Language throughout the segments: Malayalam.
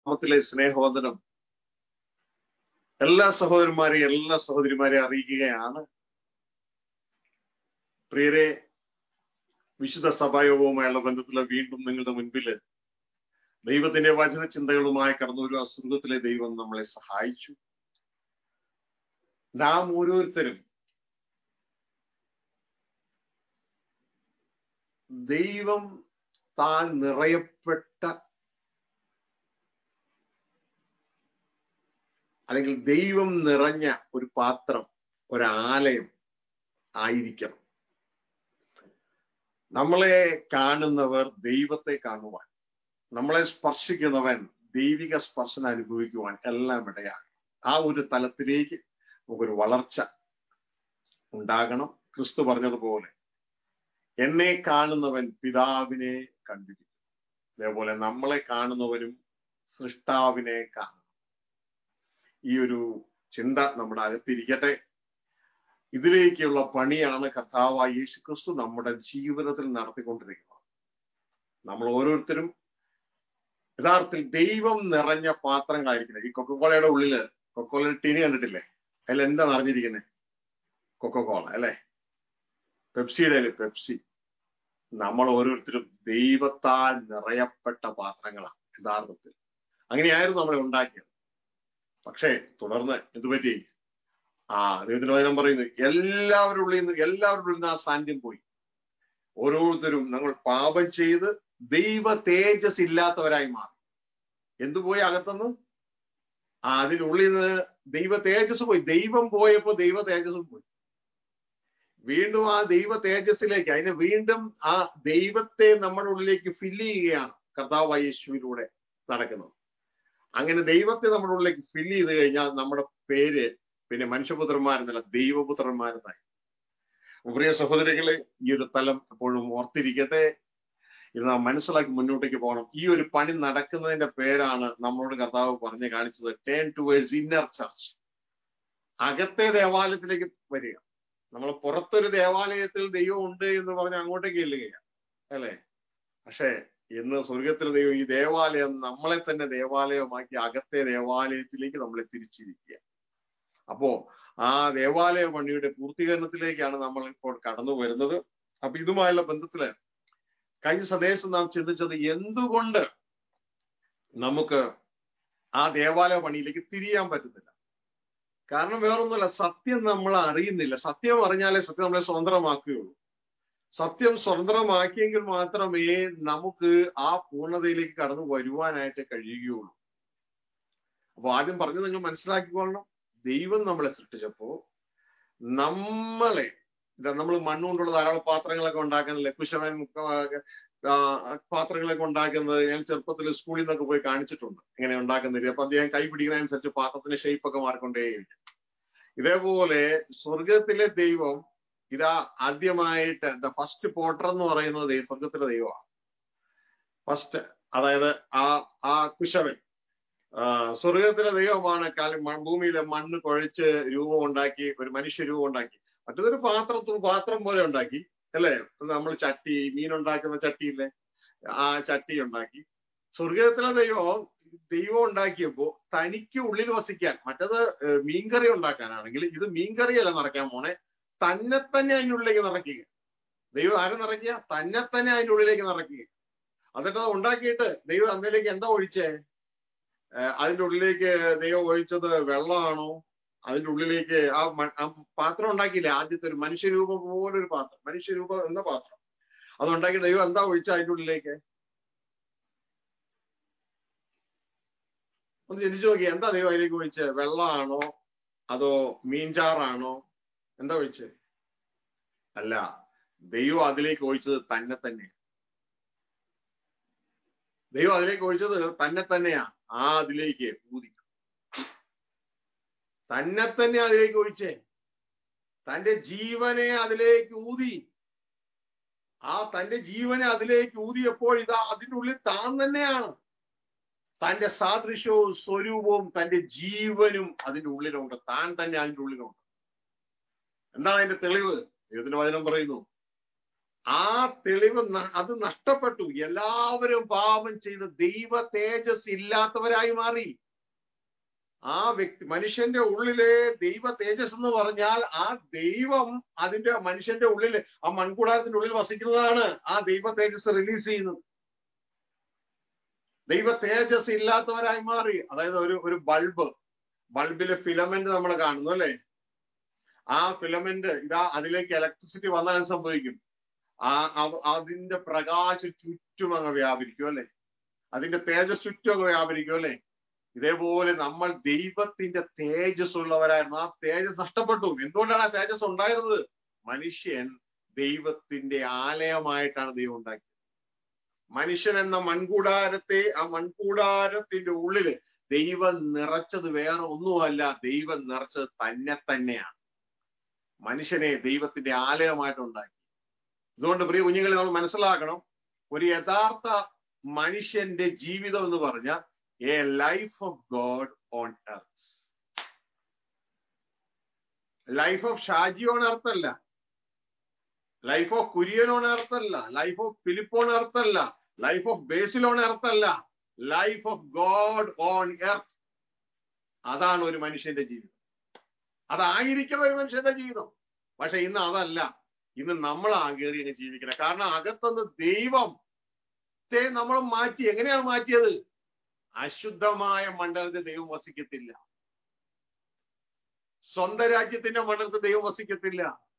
നാമത്തിലെ സ്നേഹവന്ദനം എല്ലാ സഹോദരന്മാരെയും എല്ലാ സഹോദരിമാരെയും അറിയിക്കുകയാണ് പ്രിയരെ വിശുദ്ധ സഭായോഗവുമായുള്ള ബന്ധത്തില് വീണ്ടും നിങ്ങളുടെ മുൻപിൽ ദൈവത്തിന്റെ വചന ചിന്തകളുമായി കടന്നു ഒരു അസുഖത്തിലെ ദൈവം നമ്മളെ സഹായിച്ചു നാം ഓരോരുത്തരും ദൈവം താൻ നിറയപ്പെട്ട അല്ലെങ്കിൽ ദൈവം നിറഞ്ഞ ഒരു പാത്രം ഒരാലയം ആയിരിക്കണം നമ്മളെ കാണുന്നവർ ദൈവത്തെ കാണുവാൻ നമ്മളെ സ്പർശിക്കുന്നവൻ ദൈവിക സ്പർശനം അനുഭവിക്കുവാൻ എല്ലാം ഇടയാകണം ആ ഒരു തലത്തിലേക്ക് നമുക്കൊരു വളർച്ച ഉണ്ടാകണം ക്രിസ്തു പറഞ്ഞതുപോലെ എന്നെ കാണുന്നവൻ പിതാവിനെ കണ്ടിരിക്കും അതേപോലെ നമ്മളെ കാണുന്നവരും സൃഷ്ടാവിനെ കാണും ഈ ഒരു ചിന്ത നമ്മുടെ അകത്തിരിക്കട്ടെ ഇതിലേക്കുള്ള പണിയാണ് കർത്താവായ യേശു ക്രിസ്തു നമ്മുടെ ജീവിതത്തിൽ നടത്തിക്കൊണ്ടിരിക്കുന്നത് നമ്മൾ ഓരോരുത്തരും യഥാർത്ഥത്തിൽ ദൈവം നിറഞ്ഞ പാത്രങ്ങളായിരിക്കുന്നത് ഈ കൊക്കക്കോളയുടെ ഉള്ളില് കൊക്കോളയുടെ ടിനി കണ്ടിട്ടില്ലേ അതിൽ എന്താ നിറഞ്ഞിരിക്കുന്നത് കൊക്കക്കോള അല്ലെ പെപ്സിയുടെ പെപ്സി നമ്മൾ ഓരോരുത്തരും ദൈവത്താൽ നിറയപ്പെട്ട പാത്രങ്ങളാണ് യഥാർത്ഥത്തിൽ അങ്ങനെയായിരുന്നു നമ്മളെ ഉണ്ടാക്കിയത് പക്ഷേ തുടർന്ന് എന്തുപറ്റി ആ ദൈവത്തിന് വചനം പറയുന്നു എല്ലാവരുടെ ഉള്ളിൽ നിന്ന് എല്ലാവരുടെ ഉള്ളിൽ നിന്ന് ആ സാന്നിധ്യം പോയി ഓരോരുത്തരും ഞങ്ങൾ പാപം ചെയ്ത് ദൈവ തേജസ് ഇല്ലാത്തവരായി മാറി എന്തുപോയി അകത്തുനിന്ന് ആ അതിനുള്ളിൽ നിന്ന് ദൈവ തേജസ് പോയി ദൈവം പോയപ്പോ ദൈവ തേജസ്സും പോയി വീണ്ടും ആ ദൈവ തേജസ്സിലേക്ക് അതിന് വീണ്ടും ആ ദൈവത്തെ നമ്മുടെ ഉള്ളിലേക്ക് ഫില്ല് ചെയ്യുകയാണ് കർത്താവ് യേശുവിലൂടെ നടക്കുന്നത് അങ്ങനെ ദൈവത്തെ നമ്മുടെ ഉള്ളിലേക്ക് ഫില്ല് ചെയ്ത് കഴിഞ്ഞാൽ നമ്മുടെ പേര് പിന്നെ മനുഷ്യപുത്രന്മാരെന്നല്ല ദൈവപുത്രന്മാരെന്നായി പ്രിയ സഹോദരികളെ ഈ ഒരു തലം എപ്പോഴും ഓർത്തിരിക്കട്ടെ ഇത് നാം മനസ്സിലാക്കി മുന്നോട്ടേക്ക് പോകണം ഈ ഒരു പണി നടക്കുന്നതിന്റെ പേരാണ് നമ്മളോട് കർത്താവ് പറഞ്ഞു കാണിച്ചത് ടേൺ ടുവേഴ്സ് ഇന്നർ ചർച്ച് അകത്തെ ദേവാലയത്തിലേക്ക് വരിക നമ്മൾ പുറത്തൊരു ദേവാലയത്തിൽ ദൈവം ഉണ്ട് എന്ന് പറഞ്ഞ് അങ്ങോട്ടേക്ക് ചെല്ലുകയാണ് അല്ലെ പക്ഷേ ഇന്ന് സ്വർഗത്തിലെ ദൈവം ഈ ദേവാലയം നമ്മളെ തന്നെ ദേവാലയമാക്കി അകത്തെ ദേവാലയത്തിലേക്ക് നമ്മളെ തിരിച്ചിരിക്കുക അപ്പോ ആ ദേവാലയ പണിയുടെ പൂർത്തീകരണത്തിലേക്കാണ് നമ്മൾ ഇപ്പോൾ കടന്നു വരുന്നത് അപ്പൊ ഇതുമായുള്ള ബന്ധത്തില് കഴിഞ്ഞ സന്ദേശം നാം ചിന്തിച്ചത് എന്തുകൊണ്ട് നമുക്ക് ആ ദേവാലയ പണിയിലേക്ക് തിരിയാൻ പറ്റുന്നില്ല കാരണം വേറൊന്നുമല്ല സത്യം നമ്മൾ അറിയുന്നില്ല സത്യം അറിഞ്ഞാലേ സത്യം നമ്മളെ സ്വതന്ത്രമാക്കുകയുള്ളൂ സത്യം സ്വതന്ത്രമാക്കിയെങ്കിൽ മാത്രമേ നമുക്ക് ആ പൂർണ്ണതയിലേക്ക് കടന്നു വരുവാനായിട്ട് കഴിയുകയുള്ളൂ അപ്പൊ ആദ്യം പറഞ്ഞു നിങ്ങൾ മനസ്സിലാക്കിക്കൊള്ളണം ദൈവം നമ്മളെ സൃഷ്ടിച്ചപ്പോ നമ്മളെ നമ്മൾ മണ്ണുകൊണ്ടുള്ള ധാരാളം പാത്രങ്ങളൊക്കെ ഉണ്ടാക്കാനല്ലേ കുശവൻ പാത്രങ്ങളൊക്കെ ഉണ്ടാക്കുന്നത് ഞാൻ ചെറുപ്പത്തിൽ സ്കൂളിൽ നിന്നൊക്കെ പോയി കാണിച്ചിട്ടുണ്ട് ഇങ്ങനെ ഉണ്ടാക്കുന്നത് അപ്പൊ അദ്ദേഹം കൈ പിടിക്കുന്നതനുസരിച്ച് പാത്രത്തിന്റെ ഷേപ്പ് ഒക്കെ മാറിക്കൊണ്ടേയിരിക്കും ഇതേപോലെ സ്വർഗത്തിലെ ദൈവം ഇതാ ആദ്യമായിട്ട് ദ ഫസ്റ്റ് പോട്ടർ എന്ന് പറയുന്നത് സ്വർഗത്തിലെ ദൈവമാണ് ഫസ്റ്റ് അതായത് ആ ആ കുശവൻ സ്വർഗത്തിലെ ദൈവമാണ് കാലം ഭൂമിയിലെ മണ്ണ് കുഴച്ച് രൂപം ഉണ്ടാക്കി ഒരു മനുഷ്യ രൂപം ഉണ്ടാക്കി മറ്റതൊരു പാത്രത്തിൽ പാത്രം പോലെ ഉണ്ടാക്കി അല്ലേ നമ്മൾ ചട്ടി മീൻ ഉണ്ടാക്കുന്ന ചട്ടിയില്ലേ ആ ചട്ടി ഉണ്ടാക്കി സ്വർഗത്തിലെ ദൈവം ദൈവം ഉണ്ടാക്കിയപ്പോ തനിക്ക് ഉള്ളിൽ വസിക്കാൻ മറ്റത് മീൻകറി ഉണ്ടാക്കാനാണെങ്കിൽ ഇത് മീൻകറിയല്ല നിറയ്ക്കാൻ പോണെ തന്നെ തന്നെ അതിൻ്റെ ഉള്ളിലേക്ക് നിറയ്ക്കുക ദൈവം ആരും നിറയ്ക്കുക തന്നെ തന്നെ അതിൻ്റെ ഉള്ളിലേക്ക് നിറയ്ക്കുക എന്നിട്ട് അത് ഉണ്ടാക്കിയിട്ട് ദൈവം അതിലേക്ക് എന്താ ഒഴിച്ചേ അതിന്റെ ഉള്ളിലേക്ക് ദൈവം ഒഴിച്ചത് വെള്ളമാണോ അതിന്റെ ഉള്ളിലേക്ക് ആ പാത്രം ഉണ്ടാക്കിയില്ലേ ആദ്യത്തെ ഒരു മനുഷ്യരൂപം പോലെ ഒരു പാത്രം മനുഷ്യരൂപം എന്ന പാത്രം അത് ഉണ്ടാക്കി ദൈവം എന്താ ഒഴിച്ച അതിന്റെ ഉള്ളിലേക്ക് ഒന്ന് ചിന്തിച്ചു നോക്കി എന്താ ദൈവം അതിലേക്ക് ഒഴിച്ച് വെള്ളമാണോ അതോ മീൻചാറാണോ എന്താ ഒഴിച്ച് അല്ല ദൈവം അതിലേക്ക് ഒഴിച്ചത് തന്നെ തന്നെ ദൈവം അതിലേക്ക് ഒഴിച്ചത് തന്നെ തന്നെയാ ആ അതിലേക്ക് ഊതി തന്നെ തന്നെ അതിലേക്ക് ഒഴിച്ചേ തന്റെ ജീവനെ അതിലേക്ക് ഊതി ആ തന്റെ ജീവനെ അതിലേക്ക് ഊതിയപ്പോൾ ഇതാ അതിൻ്റെ ഉള്ളിൽ താൻ തന്നെയാണ് തന്റെ സാദൃശ്യവും സ്വരൂപവും തന്റെ ജീവനും അതിന്റെ ഉള്ളിലുണ്ട് താൻ തന്നെ അതിന്റെ ഉള്ളിലുണ്ട് എന്താണ് അതിന്റെ തെളിവ് ദൈവത്തിന്റെ വചനം പറയുന്നു ആ തെളിവ് ന- അത് നഷ്ടപ്പെട്ടു എല്ലാവരും പാപം ചെയ്ത് ദൈവ തേജസ് ഇല്ലാത്തവരായി മാറി ആ വ്യക്തി മനുഷ്യന്റെ ഉള്ളിലെ ദൈവ തേജസ് എന്ന് പറഞ്ഞാൽ ആ ദൈവം അതിന്റെ മനുഷ്യന്റെ ഉള്ളിൽ ആ മൺകൂടാരത്തിന്റെ ഉള്ളിൽ വസിക്കുന്നതാണ് ആ ദൈവ തേജസ് റിലീസ് ചെയ്യുന്നത് ദൈവ തേജസ് ഇല്ലാത്തവരായി മാറി അതായത് ഒരു ഒരു ബൾബ് ബൾബിലെ ഫിലമെന്റ് നമ്മൾ കാണുന്നു അല്ലെ ആ ഫിലമെന്റ് ഇതാ അതിലേക്ക് ഇലക്ട്രിസിറ്റി വന്നാൽ എന്ത് സംഭവിക്കും ആ അവ- അതിന്റെ പ്രകാശം ചുറ്റും അങ്ങ് വ്യാപരിക്കും അല്ലെ അതിന്റെ തേജസ് ചുറ്റും അങ്ങ് വ്യാപരിക്കും അല്ലെ ഇതേപോലെ നമ്മൾ ദൈവത്തിന്റെ തേജസ് ഉള്ളവരായിരുന്നു ആ തേജസ് നഷ്ടപ്പെട്ടു എന്തുകൊണ്ടാണ് ആ തേജസ് ഉണ്ടായിരുന്നത് മനുഷ്യൻ ദൈവത്തിന്റെ ആലയമായിട്ടാണ് ദൈവം ഉണ്ടാക്കിയത് മനുഷ്യൻ എന്ന മൺകൂടാരത്തെ ആ മൺകൂടാരത്തിന്റെ ഉള്ളില് ദൈവം നിറച്ചത് വേറെ ഒന്നുമല്ല ദൈവം നിറച്ചത് തന്നെ തന്നെയാണ് മനുഷ്യനെ ദൈവത്തിന്റെ ആലയമായിട്ട് ഉണ്ടാക്കി അതുകൊണ്ട് പ്രിയ കുഞ്ഞുങ്ങളെ നമ്മൾ മനസ്സിലാക്കണം ഒരു യഥാർത്ഥ മനുഷ്യന്റെ ജീവിതം എന്ന് പറഞ്ഞാൽ a life of God on earth life of Shaji on earth അല്ല life of Kurian on earth അല്ല life of Philip on earth അല്ല life of Basil on earth അല്ല life of God on earth അതാണ് ഒരു മനുഷ്യന്റെ ജീവിതം അതായിരിക്കണം ഒരു മനുഷ്യന്റെ ജീവിതം പക്ഷെ ഇന്ന് അതല്ല ഇന്ന് നമ്മൾ ആകേറി അങ്ങ് ജീവിക്കണം കാരണം അകത്തുനിന്ന് ദൈവം ത്തെ നമ്മൾ മാറ്റി എങ്ങനെയാണ് മാറ്റിയത് അശുദ്ധമായ മണ്ഡലത്തിൽ ദൈവം വസിക്കത്തില്ല സ്വന്തം രാജ്യത്തിന്റെ മണ്ഡലത്തിൽ ദൈവം വസിക്കത്തില്ല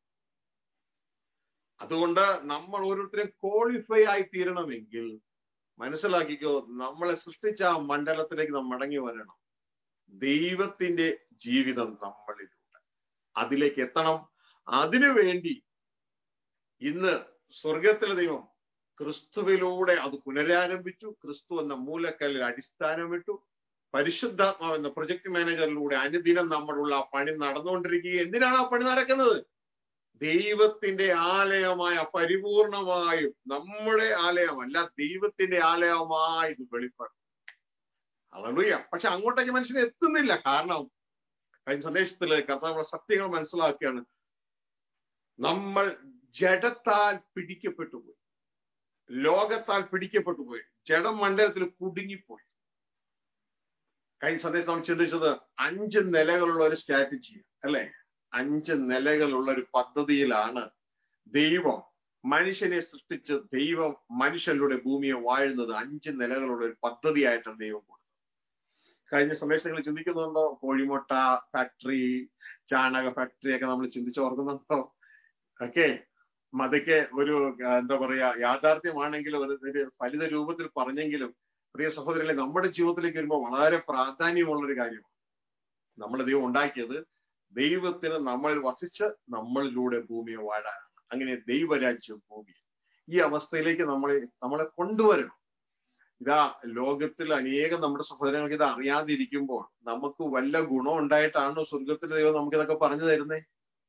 അതുകൊണ്ട് നമ്മൾ ഓരോരുത്തരും ക്വാളിഫൈ ആയി തീരണമെങ്കിൽ മനസ്സിലാക്കിക്കോ നമ്മളെ സൃഷ്ടിച്ച ആ മണ്ഡലത്തിലേക്ക് നാം മടങ്ങി വരണം ദൈവത്തിന്റെ ജീവിതം നമ്മളിലൂടെ അതിലേക്ക് എത്തണം അതിനു വേണ്ടി ഇന്ന് സ്വർഗത്തിലെ ദൈവം ക്രിസ്തുവിലൂടെ അത് പുനരാരംഭിച്ചു ക്രിസ്തു എന്ന മൂലക്കല്ലിൽ അടിസ്ഥാനമിട്ടു പരിശുദ്ധാത്മാവ് എന്ന പ്രൊജക്ട് മാനേജറിലൂടെ അനുദിനം നമ്മളുള്ള ആ പണി നടന്നുകൊണ്ടിരിക്കുക എന്തിനാണ് ആ പണി നടക്കുന്നത് ദൈവത്തിന്റെ ആലയമായ പരിപൂർണമായും നമ്മുടെ ആലയമല്ല ദൈവത്തിന്റെ ആലയമായി ഇത് വെളിപ്പെടും അലലുയ പക്ഷെ അങ്ങോട്ടേക്ക് മനുഷ്യന് എത്തുന്നില്ല കാരണം കഴിഞ്ഞ സന്ദേശത്തില് കർത്താവ് സത്യങ്ങൾ മനസ്സിലാക്കുകയാണ് നമ്മൾ ജഡത്താൽ പിടിക്കപ്പെട്ടു പോയി ലോകത്താൽ പിടിക്കപ്പെട്ടു പോയി ജഡം മണ്ഡലത്തിൽ കുടുങ്ങിപ്പോയി കഴിഞ്ഞ സന്ദേശം നമ്മൾ ചിന്തിച്ചത് അഞ്ച് നിലകളുള്ള ഒരു സ്ട്രാറ്റജി അല്ലെ അഞ്ച് നിലകളുള്ള ഒരു പദ്ധതിയിലാണ് ദൈവം മനുഷ്യനെ സൃഷ്ടിച്ച് ദൈവം മനുഷ്യരുടെ ഭൂമിയെ വാഴുന്നത് അഞ്ച് നിലകളുള്ള ഒരു പദ്ധതിയായിട്ടാണ് ദൈവം കൊടുത്തത് കഴിഞ്ഞ സന്ദേശങ്ങളിൽ ചിന്തിക്കുന്നുണ്ടോ കോഴിമുട്ട ഫാക്ടറി ചാണക ഫാക്ടറി ഒക്കെ നമ്മൾ ചിന്തിച്ച് ഓർക്കുന്നുണ്ടോ ഓക്കെ അതൊക്കെ ഒരു ആ, എന്താ പറയാ യാഥാർത്ഥ്യമാണെങ്കിലും ഒരു ഒരു ഫലിത രൂപത്തിൽ പറഞ്ഞെങ്കിലും പ്രിയ സഹോദരങ്ങളെ നമ്മുടെ ജീവിതത്തിലേക്ക് വരുമ്പോൾ വളരെ പ്രാധാന്യമുള്ള ഒരു കാര്യമാണ് നമ്മൾ ദൈവം ഉണ്ടാക്കിയത് ദൈവത്തിന് നമ്മളിൽ വസിച്ച് നമ്മളിലൂടെ ഭൂമിയെ വാഴാനാണ് അങ്ങനെ ദൈവരാജ്യം ഭൂമി ഈ അവസ്ഥയിലേക്ക് നമ്മളെ നമ്മളെ കൊണ്ടുവരണം ഇതാ ലോകത്തിൽ അനേകം നമ്മുടെ സഹോദരങ്ങൾക്ക് ഇത് അറിയാതിരിക്കുമ്പോൾ നമുക്ക് വല്ല ഗുണം ഉണ്ടായിട്ടാണോ സ്വർഗത്തിലെ ദൈവം നമുക്ക് ഇതൊക്കെ പറഞ്ഞു തരുന്നേ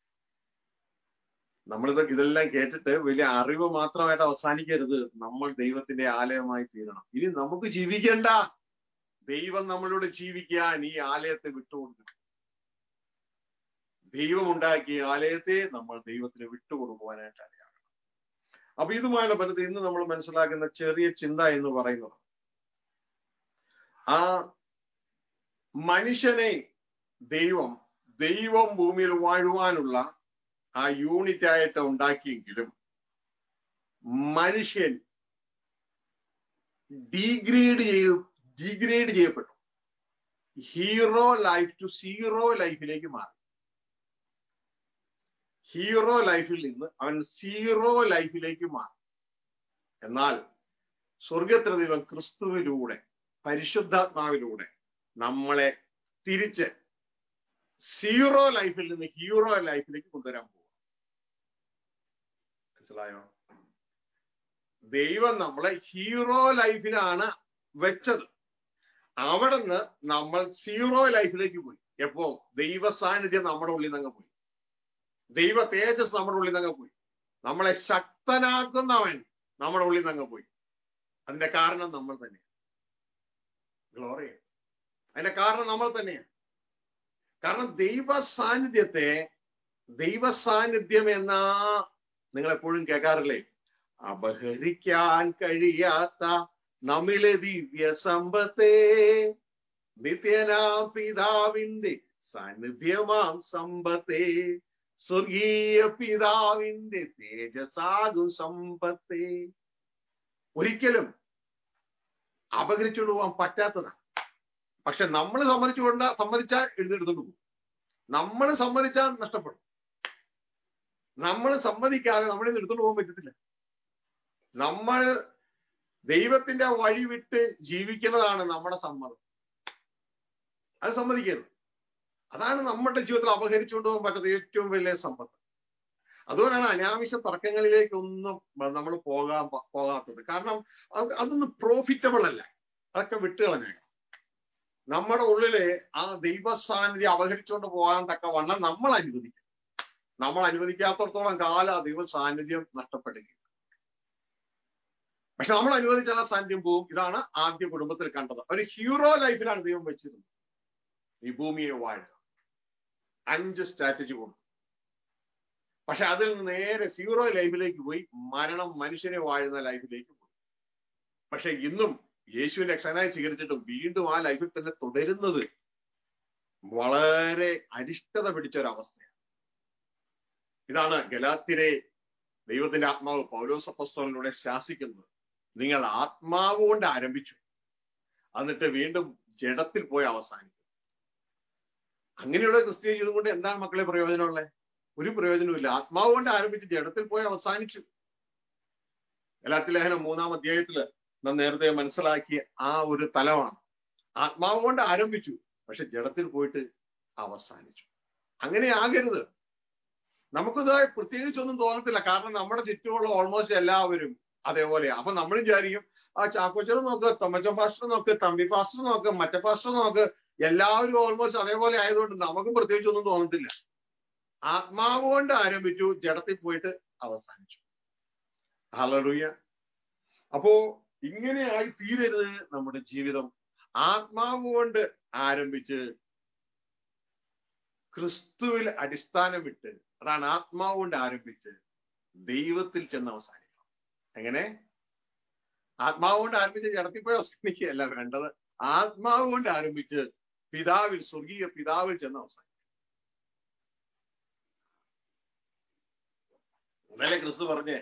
നമ്മളിത് ഇതെല്ലാം കേട്ടിട്ട് വലിയ അറിവ് മാത്രമായിട്ട് അവസാനിക്കരുത് നമ്മൾ ദൈവത്തിന്റെ ആലയമായി തീരണം ഇനി നമുക്ക് ജീവിക്കണ്ട ദൈവം നമ്മളോട് ജീവിക്കാൻ ഈ ആലയത്തെ വിട്ടുകൊടുക്കണം ദൈവം ഉണ്ടാക്കിയ ആലയത്തെ നമ്മൾ ദൈവത്തിന് വിട്ടുകൊടുക്കുവാനായിട്ട് അറിയാം അപ്പൊ ഇതുമായുള്ള ബന്ധത്തിൽ ഇന്ന് നമ്മൾ മനസ്സിലാക്കുന്ന ചെറിയ ചിന്ത എന്ന് പറയുന്നത് ആ മനുഷ്യനെ ദൈവം ദൈവം ഭൂമിയിൽ വാഴുവാനുള്ള ആ യൂണിറ്റ് ആയിട്ട് ഉണ്ടാക്കിയെങ്കിലും മനുഷ്യൻ ഡീഗ്രേഡ് ചെയ്ത് ഡീഗ്രേഡ് ചെയ്യപ്പെട്ടു ഹീറോ ലൈഫ് ടു സീറോ ലൈഫിലേക്ക് മാറി ഹീറോ ലൈഫിൽ നിന്ന് അവൻ സീറോ ലൈഫിലേക്ക് മാറി എന്നാൽ സ്വർഗത്തിലെ ദൈവം ക്രിസ്തുവിലൂടെ പരിശുദ്ധാത്മാവിലൂടെ നമ്മളെ തിരിച്ച് സീറോ ലൈഫിൽ നിന്ന് ഹീറോ ലൈഫിലേക്ക് കൊണ്ടുവരാൻ പോകും മനസ്സിലായോ ദൈവം നമ്മളെ ഹീറോ ലൈഫിലാണ് വെച്ചത് അവിടുന്ന് നമ്മൾ സീറോ ലൈഫിലേക്ക് പോയി എപ്പോ ദൈവ സാന്നിധ്യം നമ്മുടെ ഉള്ളിൽ നിന്ന് പോയി ദൈവ തേജസ് നമ്മുടെ ഉള്ളിൽ നിന്ന് പോയി നമ്മളെ ശക്തനാക്കുന്നവൻ നമ്മുടെ ഉള്ളിൽ നിന്ന് പോയി അതിന്റെ കാരണം നമ്മൾ തന്നെയാണ് ഗ്ലോറിയ അതിന്റെ കാരണം നമ്മൾ തന്നെയാണ് കാരണം ദൈവ സാന്നിധ്യത്തെ ദൈവ സാന്നിധ്യം എന്ന നിങ്ങൾ എപ്പോഴും കേൾക്കാറില്ലേ അപഹരിക്കാൻ കഴിയാത്ത നമ്മിലെ ദിവ്യ സമ്പത്തെ നിത്യനാം പിതാവിന്റെ സാന്നിധ്യമാം സമ്പത്തെ സ്വർഗീയ പിതാവിന്റെ തേജസാകും സമ്പത്തെ ഒരിക്കലും അപഹരിച്ചുകൊണ്ട് പോകാൻ പറ്റാത്തതാണ് പക്ഷെ നമ്മൾ സമ്മതിച്ചുകൊണ്ട് സമ്മതിച്ചാൽ എഴുന്നെടുത്തോണ്ട് പോകും നമ്മൾ സമ്മതിച്ചാൽ നഷ്ടപ്പെടും നമ്മൾ സമ്മതിക്കാതെ നമ്മളെ എടുത്തോണ്ട് പോകാൻ പറ്റത്തില്ല നമ്മൾ ദൈവത്തിന്റെ വഴി വിട്ട് ജീവിക്കുന്നതാണ് നമ്മുടെ സമ്മതം അത് സമ്മതിക്കരുത് അതാണ് നമ്മുടെ ജീവിതത്തിൽ അപഹരിച്ചുകൊണ്ട് പോകാൻ പറ്റാത്ത ഏറ്റവും വലിയ സമ്പത്ത് അതുകൊണ്ടാണ് അനാവശ്യ തർക്കങ്ങളിലേക്കൊന്നും നമ്മൾ പോകാൻ പോകാത്തത് കാരണം അത് അതൊന്നും പ്രോഫിറ്റബിൾ അല്ല അതൊക്കെ വിട്ടുകളഞ്ഞേക്കാം നമ്മുടെ ഉള്ളില് ആ ദൈവസാന്നിധ്യം അപഹരിച്ചുകൊണ്ട് പോകാൻ തക്ക വണ്ണം നമ്മൾ അനുവദിക്കും നമ്മൾ അനുവദിക്കാത്തടത്തോളം കാലം ആ ദൈവ സാന്നിധ്യം നഷ്ടപ്പെടുകയും പക്ഷെ നമ്മൾ അനുവദിച്ചാൽ ആ സാന്നിധ്യം പോവും ഇതാണ് ആദ്യ കുടുംബത്തിൽ കണ്ടത് ഒരു ഹീറോ ലൈഫിലാണ് ദൈവം വെച്ചിരുന്നത് ഈ ഭൂമിയെ വാഴുക അഞ്ച് സ്ട്രാറ്റജി കൊടുത്തു പക്ഷെ അതിൽ നിന്ന് നേരെ സീറോ ലൈഫിലേക്ക് പോയി മരണം മനുഷ്യനെ വാഴുന്ന ലൈഫിലേക്ക് പോയി പക്ഷെ ഇന്നും യേശുവിനെ രക്ഷകനായി സ്വീകരിച്ചിട്ടും വീണ്ടും ആ ലൈഫിൽ തന്നെ തുടരുന്നത് വളരെ അരിഷ്ടത പിടിച്ച ഒരു അവസ്ഥയാണ് ഇതാണ് ഗലാത്തിരെ ദൈവത്തിന്റെ ആത്മാവ് പൗലോസപ്പസ്തോലിലൂടെ ശാസിക്കുന്നത് നിങ്ങൾ ആത്മാവ് കൊണ്ട് ആരംഭിച്ചു എന്നിട്ട് വീണ്ടും ജഡത്തിൽ പോയി അവസാനിക്കും അങ്ങനെയുള്ള ക്രിസ്ത്യ ജീവിതം കൊണ്ട് എന്താണ് മക്കളെ പ്രയോജനമുള്ളത് ഒരു പ്രയോജനവുമില്ല ആത്മാവ് കൊണ്ട് ആരംഭിച്ച് ജഡത്തിൽ പോയി അവസാനിച്ചു ഗലാത്തി ലേഖനം മൂന്നാം അധ്യായത്തില് നാം നേരത്തെ മനസ്സിലാക്കിയ ആ ഒരു തലമാണ് ആത്മാവ് കൊണ്ട് ആരംഭിച്ചു പക്ഷെ ജഡത്തിൽ പോയിട്ട് അവസാനിച്ചു അങ്ങനെ ആകരുത് നമുക്കിത് പ്രത്യേകിച്ചൊന്നും തോന്നത്തില്ല കാരണം നമ്മുടെ ചുറ്റുമുള്ള ഓൾമോസ്റ്റ് എല്ലാവരും അതേപോലെ അപ്പൊ നമ്മൾ വിചാരിക്കും ആ ചാക്കോച്ചനെ നോക്ക് തൊമ്മച്ചൻ ഫാസ്റ്റർ നോക്ക് തമ്പി ഫാസ്റ്റർ നോക്ക് മറ്റേ ഫാസ്റ്റർ നോക്ക് എല്ലാവരും ഓൾമോസ്റ്റ് അതേപോലെ ആയതുകൊണ്ട് നമുക്കും പ്രത്യേകിച്ചൊന്നും തോന്നത്തില്ല ആത്മാവ് കൊണ്ട് ആരംഭിച്ചു ജഡത്തിൽ പോയിട്ട് അവസാനിച്ചു ഹലറിയ അപ്പോ ഇങ്ങനെയായി തീരരുത് നമ്മുടെ ജീവിതം ആത്മാവ് കൊണ്ട് ആരംഭിച്ച് ക്രിസ്തുവിൽ അടിസ്ഥാനമിട്ട് അതാണ് ആത്മാവ് കൊണ്ട് ആരംഭിച്ച് ദൈവത്തിൽ ചെന്ന് അവസാനിക്കണം എങ്ങനെ ആത്മാവ് കൊണ്ട് ആരംഭിച്ച് ജഡത്തിൽ പോയി അവസാനിക്കുകയല്ല വേണ്ടത് ആത്മാവ് കൊണ്ട് ആരംഭിച്ച് പിതാവിൽ സ്വർഗീയ പിതാവിൽ ചെന്ന് അവസാനിക്കും ഇന്നലെ ക്രിസ്തു പറഞ്ഞേ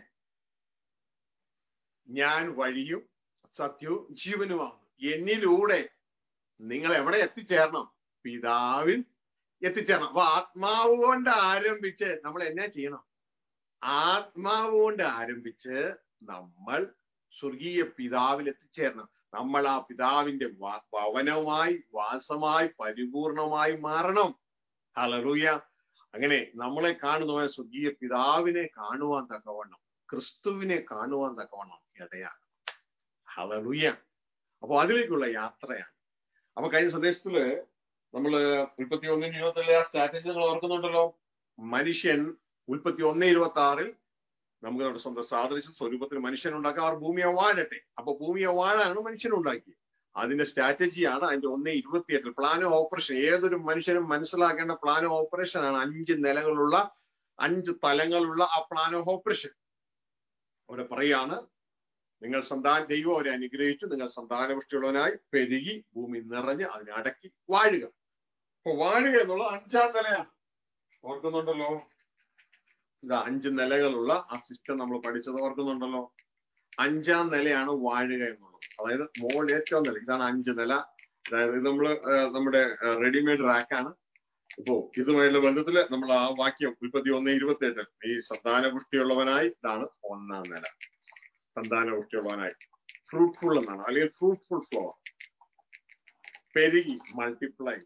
ഞാൻ വഴിയും സത്യവും ജീവനുമാണ് എന്നിലൂടെ നിങ്ങൾ എവിടെ എത്തിച്ചേരണം പിതാവിൽ എത്തിച്ചേരണം അപ്പൊ ആത്മാവ് കൊണ്ട് ആരംഭിച്ച് നമ്മൾ എന്നാ ചെയ്യണം ആത്മാവ് കൊണ്ട് ആരംഭിച്ച് നമ്മൾ സ്വർഗീയ പിതാവിൽ എത്തിച്ചേരണം നമ്മൾ ആ പിതാവിന്റെ ഭവനമായി വാസമായി പരിപൂർണമായി മാറണം ഹലറൂയ അങ്ങനെ നമ്മളെ കാണുന്ന സ്വർഗീയ പിതാവിനെ കാണുവാൻ തക്കവണ്ണം ക്രിസ്തുവിനെ കാണുവാൻ തക്കവണ്ണം ഇടയാണ് ഹലറൂയ അപ്പൊ അതിലേക്കുള്ള യാത്രയാണ് അപ്പൊ കഴിഞ്ഞ സന്ദേശത്തില് നമ്മള് ഉൽപ്പത്തി ഒന്നിന് ഇരുപത്തിലെ ആ സ്റ്റാറ്റസ് നിങ്ങൾ ഓർക്കുന്നുണ്ടല്ലോ മനുഷ്യൻ ഉൽപ്പത്തി ഒന്ന് ഇരുപത്തി ആറിൽ നമുക്ക് നമ്മുടെ സ്വന്തം സാദൃശ്യ സ്വരൂപത്തിൽ മനുഷ്യൻ ഉണ്ടാക്കുക അവർ ഭൂമിയെ വാഴട്ടെ അപ്പൊ ഭൂമിയെ വാഴാനാണ് മനുഷ്യൻ ഉണ്ടാക്കിയത് അതിന്റെ സ്ട്രാറ്റജിയാണ് അതിന്റെ ഒന്ന് ഇരുപത്തിയെട്ടിൽ പ്ലാൻ ഓഫ് ഓപ്പറേഷൻ ഏതൊരു മനുഷ്യനും മനസ്സിലാക്കേണ്ട പ്ലാൻ ഓഫ് ഓപ്പറേഷൻ ആണ് അഞ്ച് നിലകളുള്ള അഞ്ച് തലങ്ങളുള്ള ആ പ്ലാൻ ഓഫ് ഓപ്പറേഷൻ അവിടെ പറയാണ് നിങ്ങൾ സന്താന ദൈവം അവരെ അനുഗ്രഹിച്ചു നിങ്ങൾ സന്താനപുഷ്ടിയുള്ളവനായി പെരുകി ഭൂമി നിറഞ്ഞ് അതിനെ അടക്കി വാഴുക അപ്പൊ വാഴുക എന്നുള്ള അഞ്ചാം നിലയാണ് ഓർക്കുന്നുണ്ടല്ലോ ഇതാ അഞ്ച് നിലകളുള്ള ആ സിസ്റ്റം നമ്മൾ പഠിച്ചത് ഓർക്കുന്നുണ്ടല്ലോ അഞ്ചാം നിലയാണ് വാഴുക എന്നുള്ളത് അതായത് മോൾ ഏറ്റവും നില ഇതാണ് അഞ്ച് നില അതായത് ഇത് നമ്മള് നമ്മുടെ റെഡിമെയ്ഡ് റാക്കാണ് ഇപ്പോ ഇതുമായുള്ള ബന്ധത്തില് നമ്മൾ ആ വാക്യം ഉൽപ്പത്തി ഒന്ന് ഇരുപത്തി എട്ട് ഈ സന്താനപുഷ്ടിയുള്ളവനായി ഇതാണ് ഒന്നാം നില സന്താനപുഷ്ടിയുള്ളവനായി ഫ്രൂട്ട്ഫുൾ എന്നാണ് അല്ലെങ്കിൽ ഫ്രൂട്ട്ഫുൾ ഫ്ലവർ പെരുകി മൾട്ടിപ്ലൈ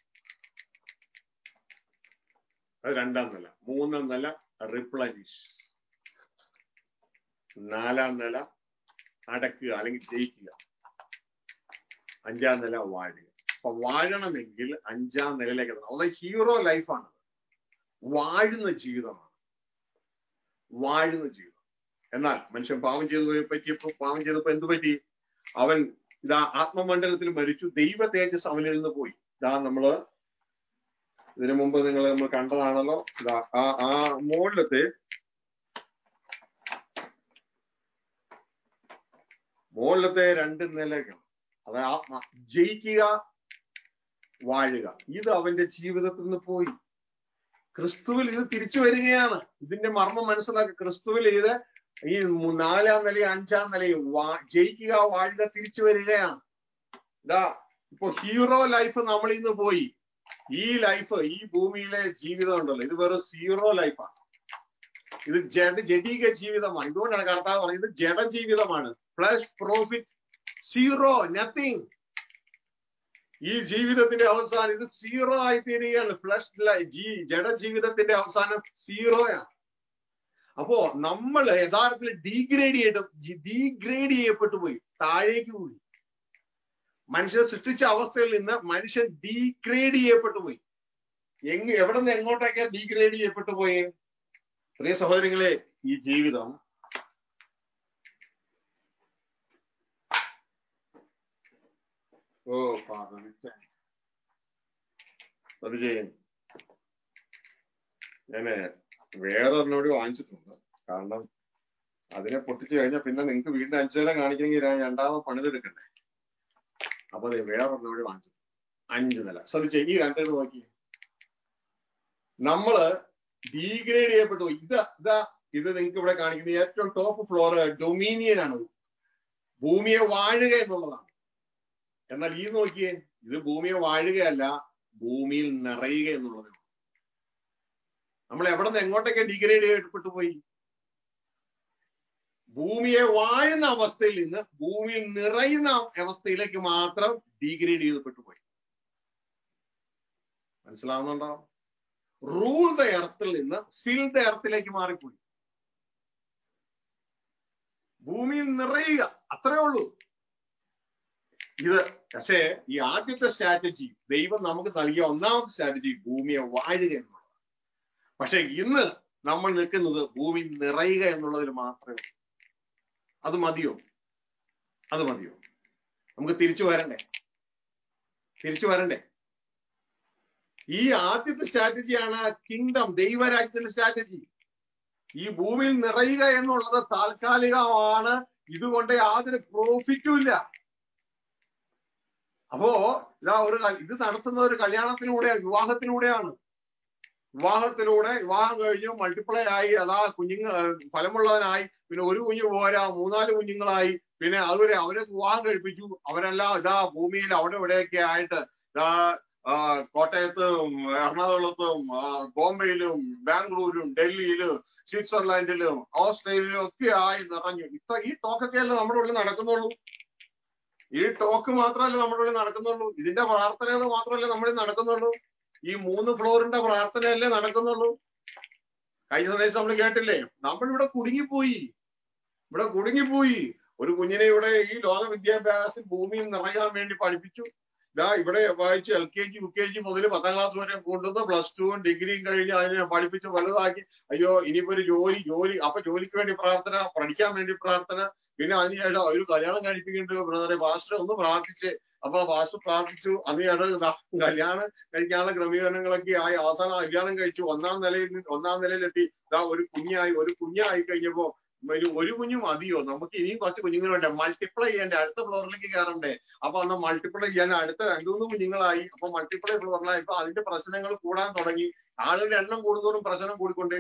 അത് രണ്ടാം നില മൂന്നാം നില റിപ്ലനിഷ് നാലാം നില അടക്കുക അല്ലെങ്കിൽ ജയിക്കുക അഞ്ചാം നില വാഴുക അപ്പൊ വാഴണമെങ്കിൽ അഞ്ചാം നിലയിലേക്ക് എത്തണം അത് ഹീറോ ലൈഫാണ് വാഴുന്ന ജീവിതമാണ് വാഴുന്ന ജീവിതം എന്നാൽ മനുഷ്യൻ പാവം ചെയ്തു പറ്റിയപ്പോ പാവം ചെയ്തപ്പോ എന്തു പറ്റി അവൻ ഇതാ ആത്മമണ്ഡലത്തിൽ മരിച്ചു ദൈവ തേജസ് അവനിൽ നിന്ന് പോയി ഇതാ നമ്മള് ഇതിനു മുമ്പ് നിങ്ങൾ നമ്മൾ കണ്ടതാണല്ലോ ഇതാ ആ ആ മുകളിലത്തെ മുകളിലത്തെ രണ്ട് നിലകൾ അത് ആ- ആ ജയിക്കുക വാഴുക ഇത് അവന്റെ ജീവിതത്തിൽ നിന്ന് പോയി ക്രിസ്തുവിൽ ഇത് തിരിച്ചു വരികയാണ് ഇതിന്റെ മർമ്മം മനസ്സിലാക്കി ക്രിസ്തുവിൽ ഇത് ഈ മു- നാലാം നിലയും അഞ്ചാം നിലയും വാ- ജയിക്കുക വാഴുക തിരിച്ചു വരികയാണ് ഇതാ ഇപ്പൊ ഹീറോ ലൈഫ് നമ്മൾ ഇന്ന് പോയി ഈ ലൈഫ് ഈ ഭൂമിയിലെ ജീവിതം ഉണ്ടല്ലോ ഇത് വെറും സീറോ ലൈഫാണ് ഇത് ജഡ ജഡീക ജീവിതമാണ് ഇതുകൊണ്ടാണ് കർത്താവ് പറയുന്നത് ഇത് ജഡ ജീവിതമാണ് പ്ലസ് പ്രോഫിറ്റ് സീറോ നത്തിങ് ഈ ജീവിതത്തിന്റെ അവസാനം ഇത് സീറോ ആയി തീരുകയാണ് ഫ്ലഷ് ജീ ജഡ ജീവിതത്തിന്റെ അവസാനം സീറോയാണ് അപ്പോ നമ്മൾ യഥാർത്ഥത്തിൽ ഡീഗ്രേഡ് ചെയ്ത് ഡീഗ്രേഡ് ചെയ്യപ്പെട്ടു പോയി താഴേക്ക് പോയി മനുഷ്യൻ സൃഷ്ടിച്ച അവസ്ഥയിൽ നിന്ന് മനുഷ്യൻ ഡീഗ്രേഡ് ചെയ്യപ്പെട്ടു പോയി എങ് എവിടെ നിന്ന് എങ്ങോട്ടൊക്കെ ഡീഗ്രേഡ് ചെയ്യപ്പെട്ടു പോയി പ്രിയ സഹോദരങ്ങളെ ഈ ജീവിതം ഓ അത് ചെയ്യും ഞാന് വേറൊരെണ്ണോട് വാങ്ങിച്ചിട്ടുണ്ട് കാരണം അതിനെ പൊട്ടിച്ചു കഴിഞ്ഞാൽ പിന്നെ നിങ്ങൾക്ക് വീണ്ടും അഞ്ചു നില കാണിക്കണമെങ്കിൽ ഞാൻ രണ്ടാമത് പണിതെടുക്കണ്ടേ അപ്പൊ അതെ വേറൊരെണ്ണോട് വാങ്ങിച്ചു അഞ്ചു നില ശ്രദ്ധിച്ചേ ഈ രണ്ടേത് നോക്കി നമ്മള് ഡീഗ്രേഡ് ചെയ്യപ്പെട്ടു പോയി. ഇത് ഇതാ ഇത് നിങ്ങൾക്ക് ഇവിടെ കാണിക്കുന്ന ഏറ്റവും ടോപ്പ് ഫ്ലോർ ഡൊമീനിയൻ ആണ് ഭൂമിയെ വാഴുക എന്നുള്ളതാണ് എന്നാൽ ഈ നോക്കിയേ ഇത് ഭൂമിയെ വാഴുകയല്ല ഭൂമിയിൽ നിറയുക എന്നുള്ളതേ ഉള്ളൂ നമ്മൾ എവിടെ നിന്ന് എങ്ങോട്ടൊക്കെ ഡിഗ്രേഡ് ചെയ്യപ്പെട്ടു പോയി ഭൂമിയെ വാഴുന്ന അവസ്ഥയിൽ നിന്ന് ഭൂമിയിൽ നിറയുന്ന അവസ്ഥയിലേക്ക് മാത്രം ഡീഗ്രേഡ് ചെയ്യപ്പെട്ടു പോയി മനസ്സിലാവുന്നുണ്ടോ റൂൾ ദ എർത്തിൽ നിന്ന് ഫിൽ ദ എർത്തിലേക്ക് മാറിപ്പോയി ഭൂമിയിൽ നിറയുക അത്രേ ഉള്ളൂ ഇത് പക്ഷേ ഈ ആദ്യത്തെ സ്ട്രാറ്റജി ദൈവം നമുക്ക് നൽകിയ ഒന്നാമത്തെ സ്ട്രാറ്റജി ഭൂമിയെ വാഴുക എന്നുള്ളതാണ് പക്ഷെ ഇന്ന് നമ്മൾ നിൽക്കുന്നത് ഭൂമി നിറയുക എന്നുള്ളതിൽ മാത്രമേ ഉള്ളൂ അത് മതിയോ അത് മതിയോ നമുക്ക് തിരിച്ചു വരണ്ടേ തിരിച്ചു വരണ്ടേ ഈ ആദ്യത്തെ സ്ട്രാറ്റജിയാണ് കിങ്ഡം ദൈവരാജ്യത്തിന്റെ സ്ട്രാറ്റജി ഈ ഭൂമിയിൽ നിറയുക എന്നുള്ളത് താൽക്കാലികമാണ് ഇതുകൊണ്ട് യാതൊരു പ്രോഫിറ്റും ഇല്ല അപ്പോ ഇതാ ഒരു ക- ഇത് നടത്തുന്ന ഒരു കല്യാണത്തിലൂടെയാണ് വിവാഹത്തിലൂടെയാണ് വിവാഹത്തിലൂടെ വിവാഹം കഴിഞ്ഞു മൾട്ടിപ്ലൈ ആയി അതാ കുഞ്ഞുങ്ങൾ ഫലമുള്ളവനായി പിന്നെ ഒരു കുഞ്ഞു പോരാ മൂന്നാല് കുഞ്ഞുങ്ങളായി പിന്നെ അതുവരെ അവരെ വിവാഹം കഴിപ്പിച്ചു അവരെല്ലാം ഇതാ ഭൂമിയിൽ അവിടെ ഇവിടെയൊക്കെ ആയിട്ട് ഇതാ ആ, കോട്ടയത്തും എറണാകുളത്തും ആ, ബോംബെയിലും ബാംഗ്ലൂരും ഡൽഹിയിലും സ്വിറ്റ്സർലാൻഡിലും ഓസ്ട്രേലിയയിലും ഒക്കെ ആയി നിറഞ്ഞു ഇത്ര ഈ ടോക്കൊക്കെ അല്ലേ നമ്മുടെ ഉള്ളിൽ നടക്കുന്നുള്ളൂ ഈ ടോക്ക് മാത്രമല്ല നമ്മുടെ ഉള്ളിൽ നടക്കുന്നുള്ളൂ ഇതിന്റെ പ്രാർത്ഥനകൾ മാത്രമല്ലേ നമ്മളിൽ നടക്കുന്നുള്ളൂ ഈ മൂന്ന് ഫ്ലോറിന്റെ പ്രാർത്ഥനയല്ലേ നടക്കുന്നുള്ളൂ കഴിഞ്ഞ സന്ദേശം നമ്മൾ കേട്ടില്ലേ നമ്മളിവിടെ കുടുങ്ങിപ്പോയി ഇവിടെ കുടുങ്ങിപ്പോയി ഒരു കുഞ്ഞിനെ ഇവിടെ ഈ ലോക വിദ്യാഭ്യാസത്തിൽ ഭൂമിയിൽ നിറയാൻ വേണ്ടി പഠിപ്പിച്ചു ഇതാ ഇവിടെ വായിച്ചു L K G U K G മുതൽ പത്താം ക്ലാസ് വരെ കൊണ്ടുവന്ന് പ്ലസ് ടുവും ഡിഗ്രിയും കഴിഞ്ഞ് അതിനെ പഠിപ്പിച്ച് വലുതാക്കി അയ്യോ ഇനിയിപ്പോ ഒരു ജോലി ജോലി അപ്പൊ ജോലിക്ക് വേണ്ടി പ്രാർത്ഥന പഠിക്കാൻ വേണ്ടി പ്രാർത്ഥന പിന്നെ അതിനുശേഷം ഒരു കല്യാണം കഴിപ്പിക്കേണ്ട ബ്രദറെ പാസ്റ്റർ ഒന്ന് പ്രാർത്ഥിച്ച് അപ്പൊ പാസ്റ്റർ പ്രാർത്ഥിച്ചു അതിനുശേഷം ഇതാ കല്യാണം കഴിക്കാനുള്ള ക്രമീകരണങ്ങളൊക്കെ ആയി അവസാനം കല്യാണം കഴിച്ചു ഒന്നാം നിലയിൽ നിന്ന് ഒന്നാം നിലയിലെത്തി ഇതാ ഒരു കുഞ്ഞായി ഒരു കുഞ്ഞായി കഴിഞ്ഞപ്പോ ഒരു ഒരു കുഞ്ഞു മതിയോ നമുക്ക് ഇനിയും കുറച്ച് കുഞ്ഞുങ്ങളുണ്ട് മൾട്ടിപ്ലൈ ചെയ്യണ്ടേ അടുത്ത ഫ്ലോറിലേക്ക് കയറണ്ടേ അപ്പൊ അന്ന് മൾട്ടിപ്ലൈ ചെയ്യാൻ അടുത്ത രണ്ടു മൂന്ന് കുഞ്ഞുങ്ങളായി അപ്പൊ മൾട്ടിപ്ലൈ ഫ്ലോറിലായി ഇപ്പൊ അതിന്റെ പ്രശ്നങ്ങൾ കൂടാൻ തുടങ്ങി ആളുകളുടെ എണ്ണം കൂടുന്തോറും പ്രശ്നം കൂടിക്കൊണ്ടേ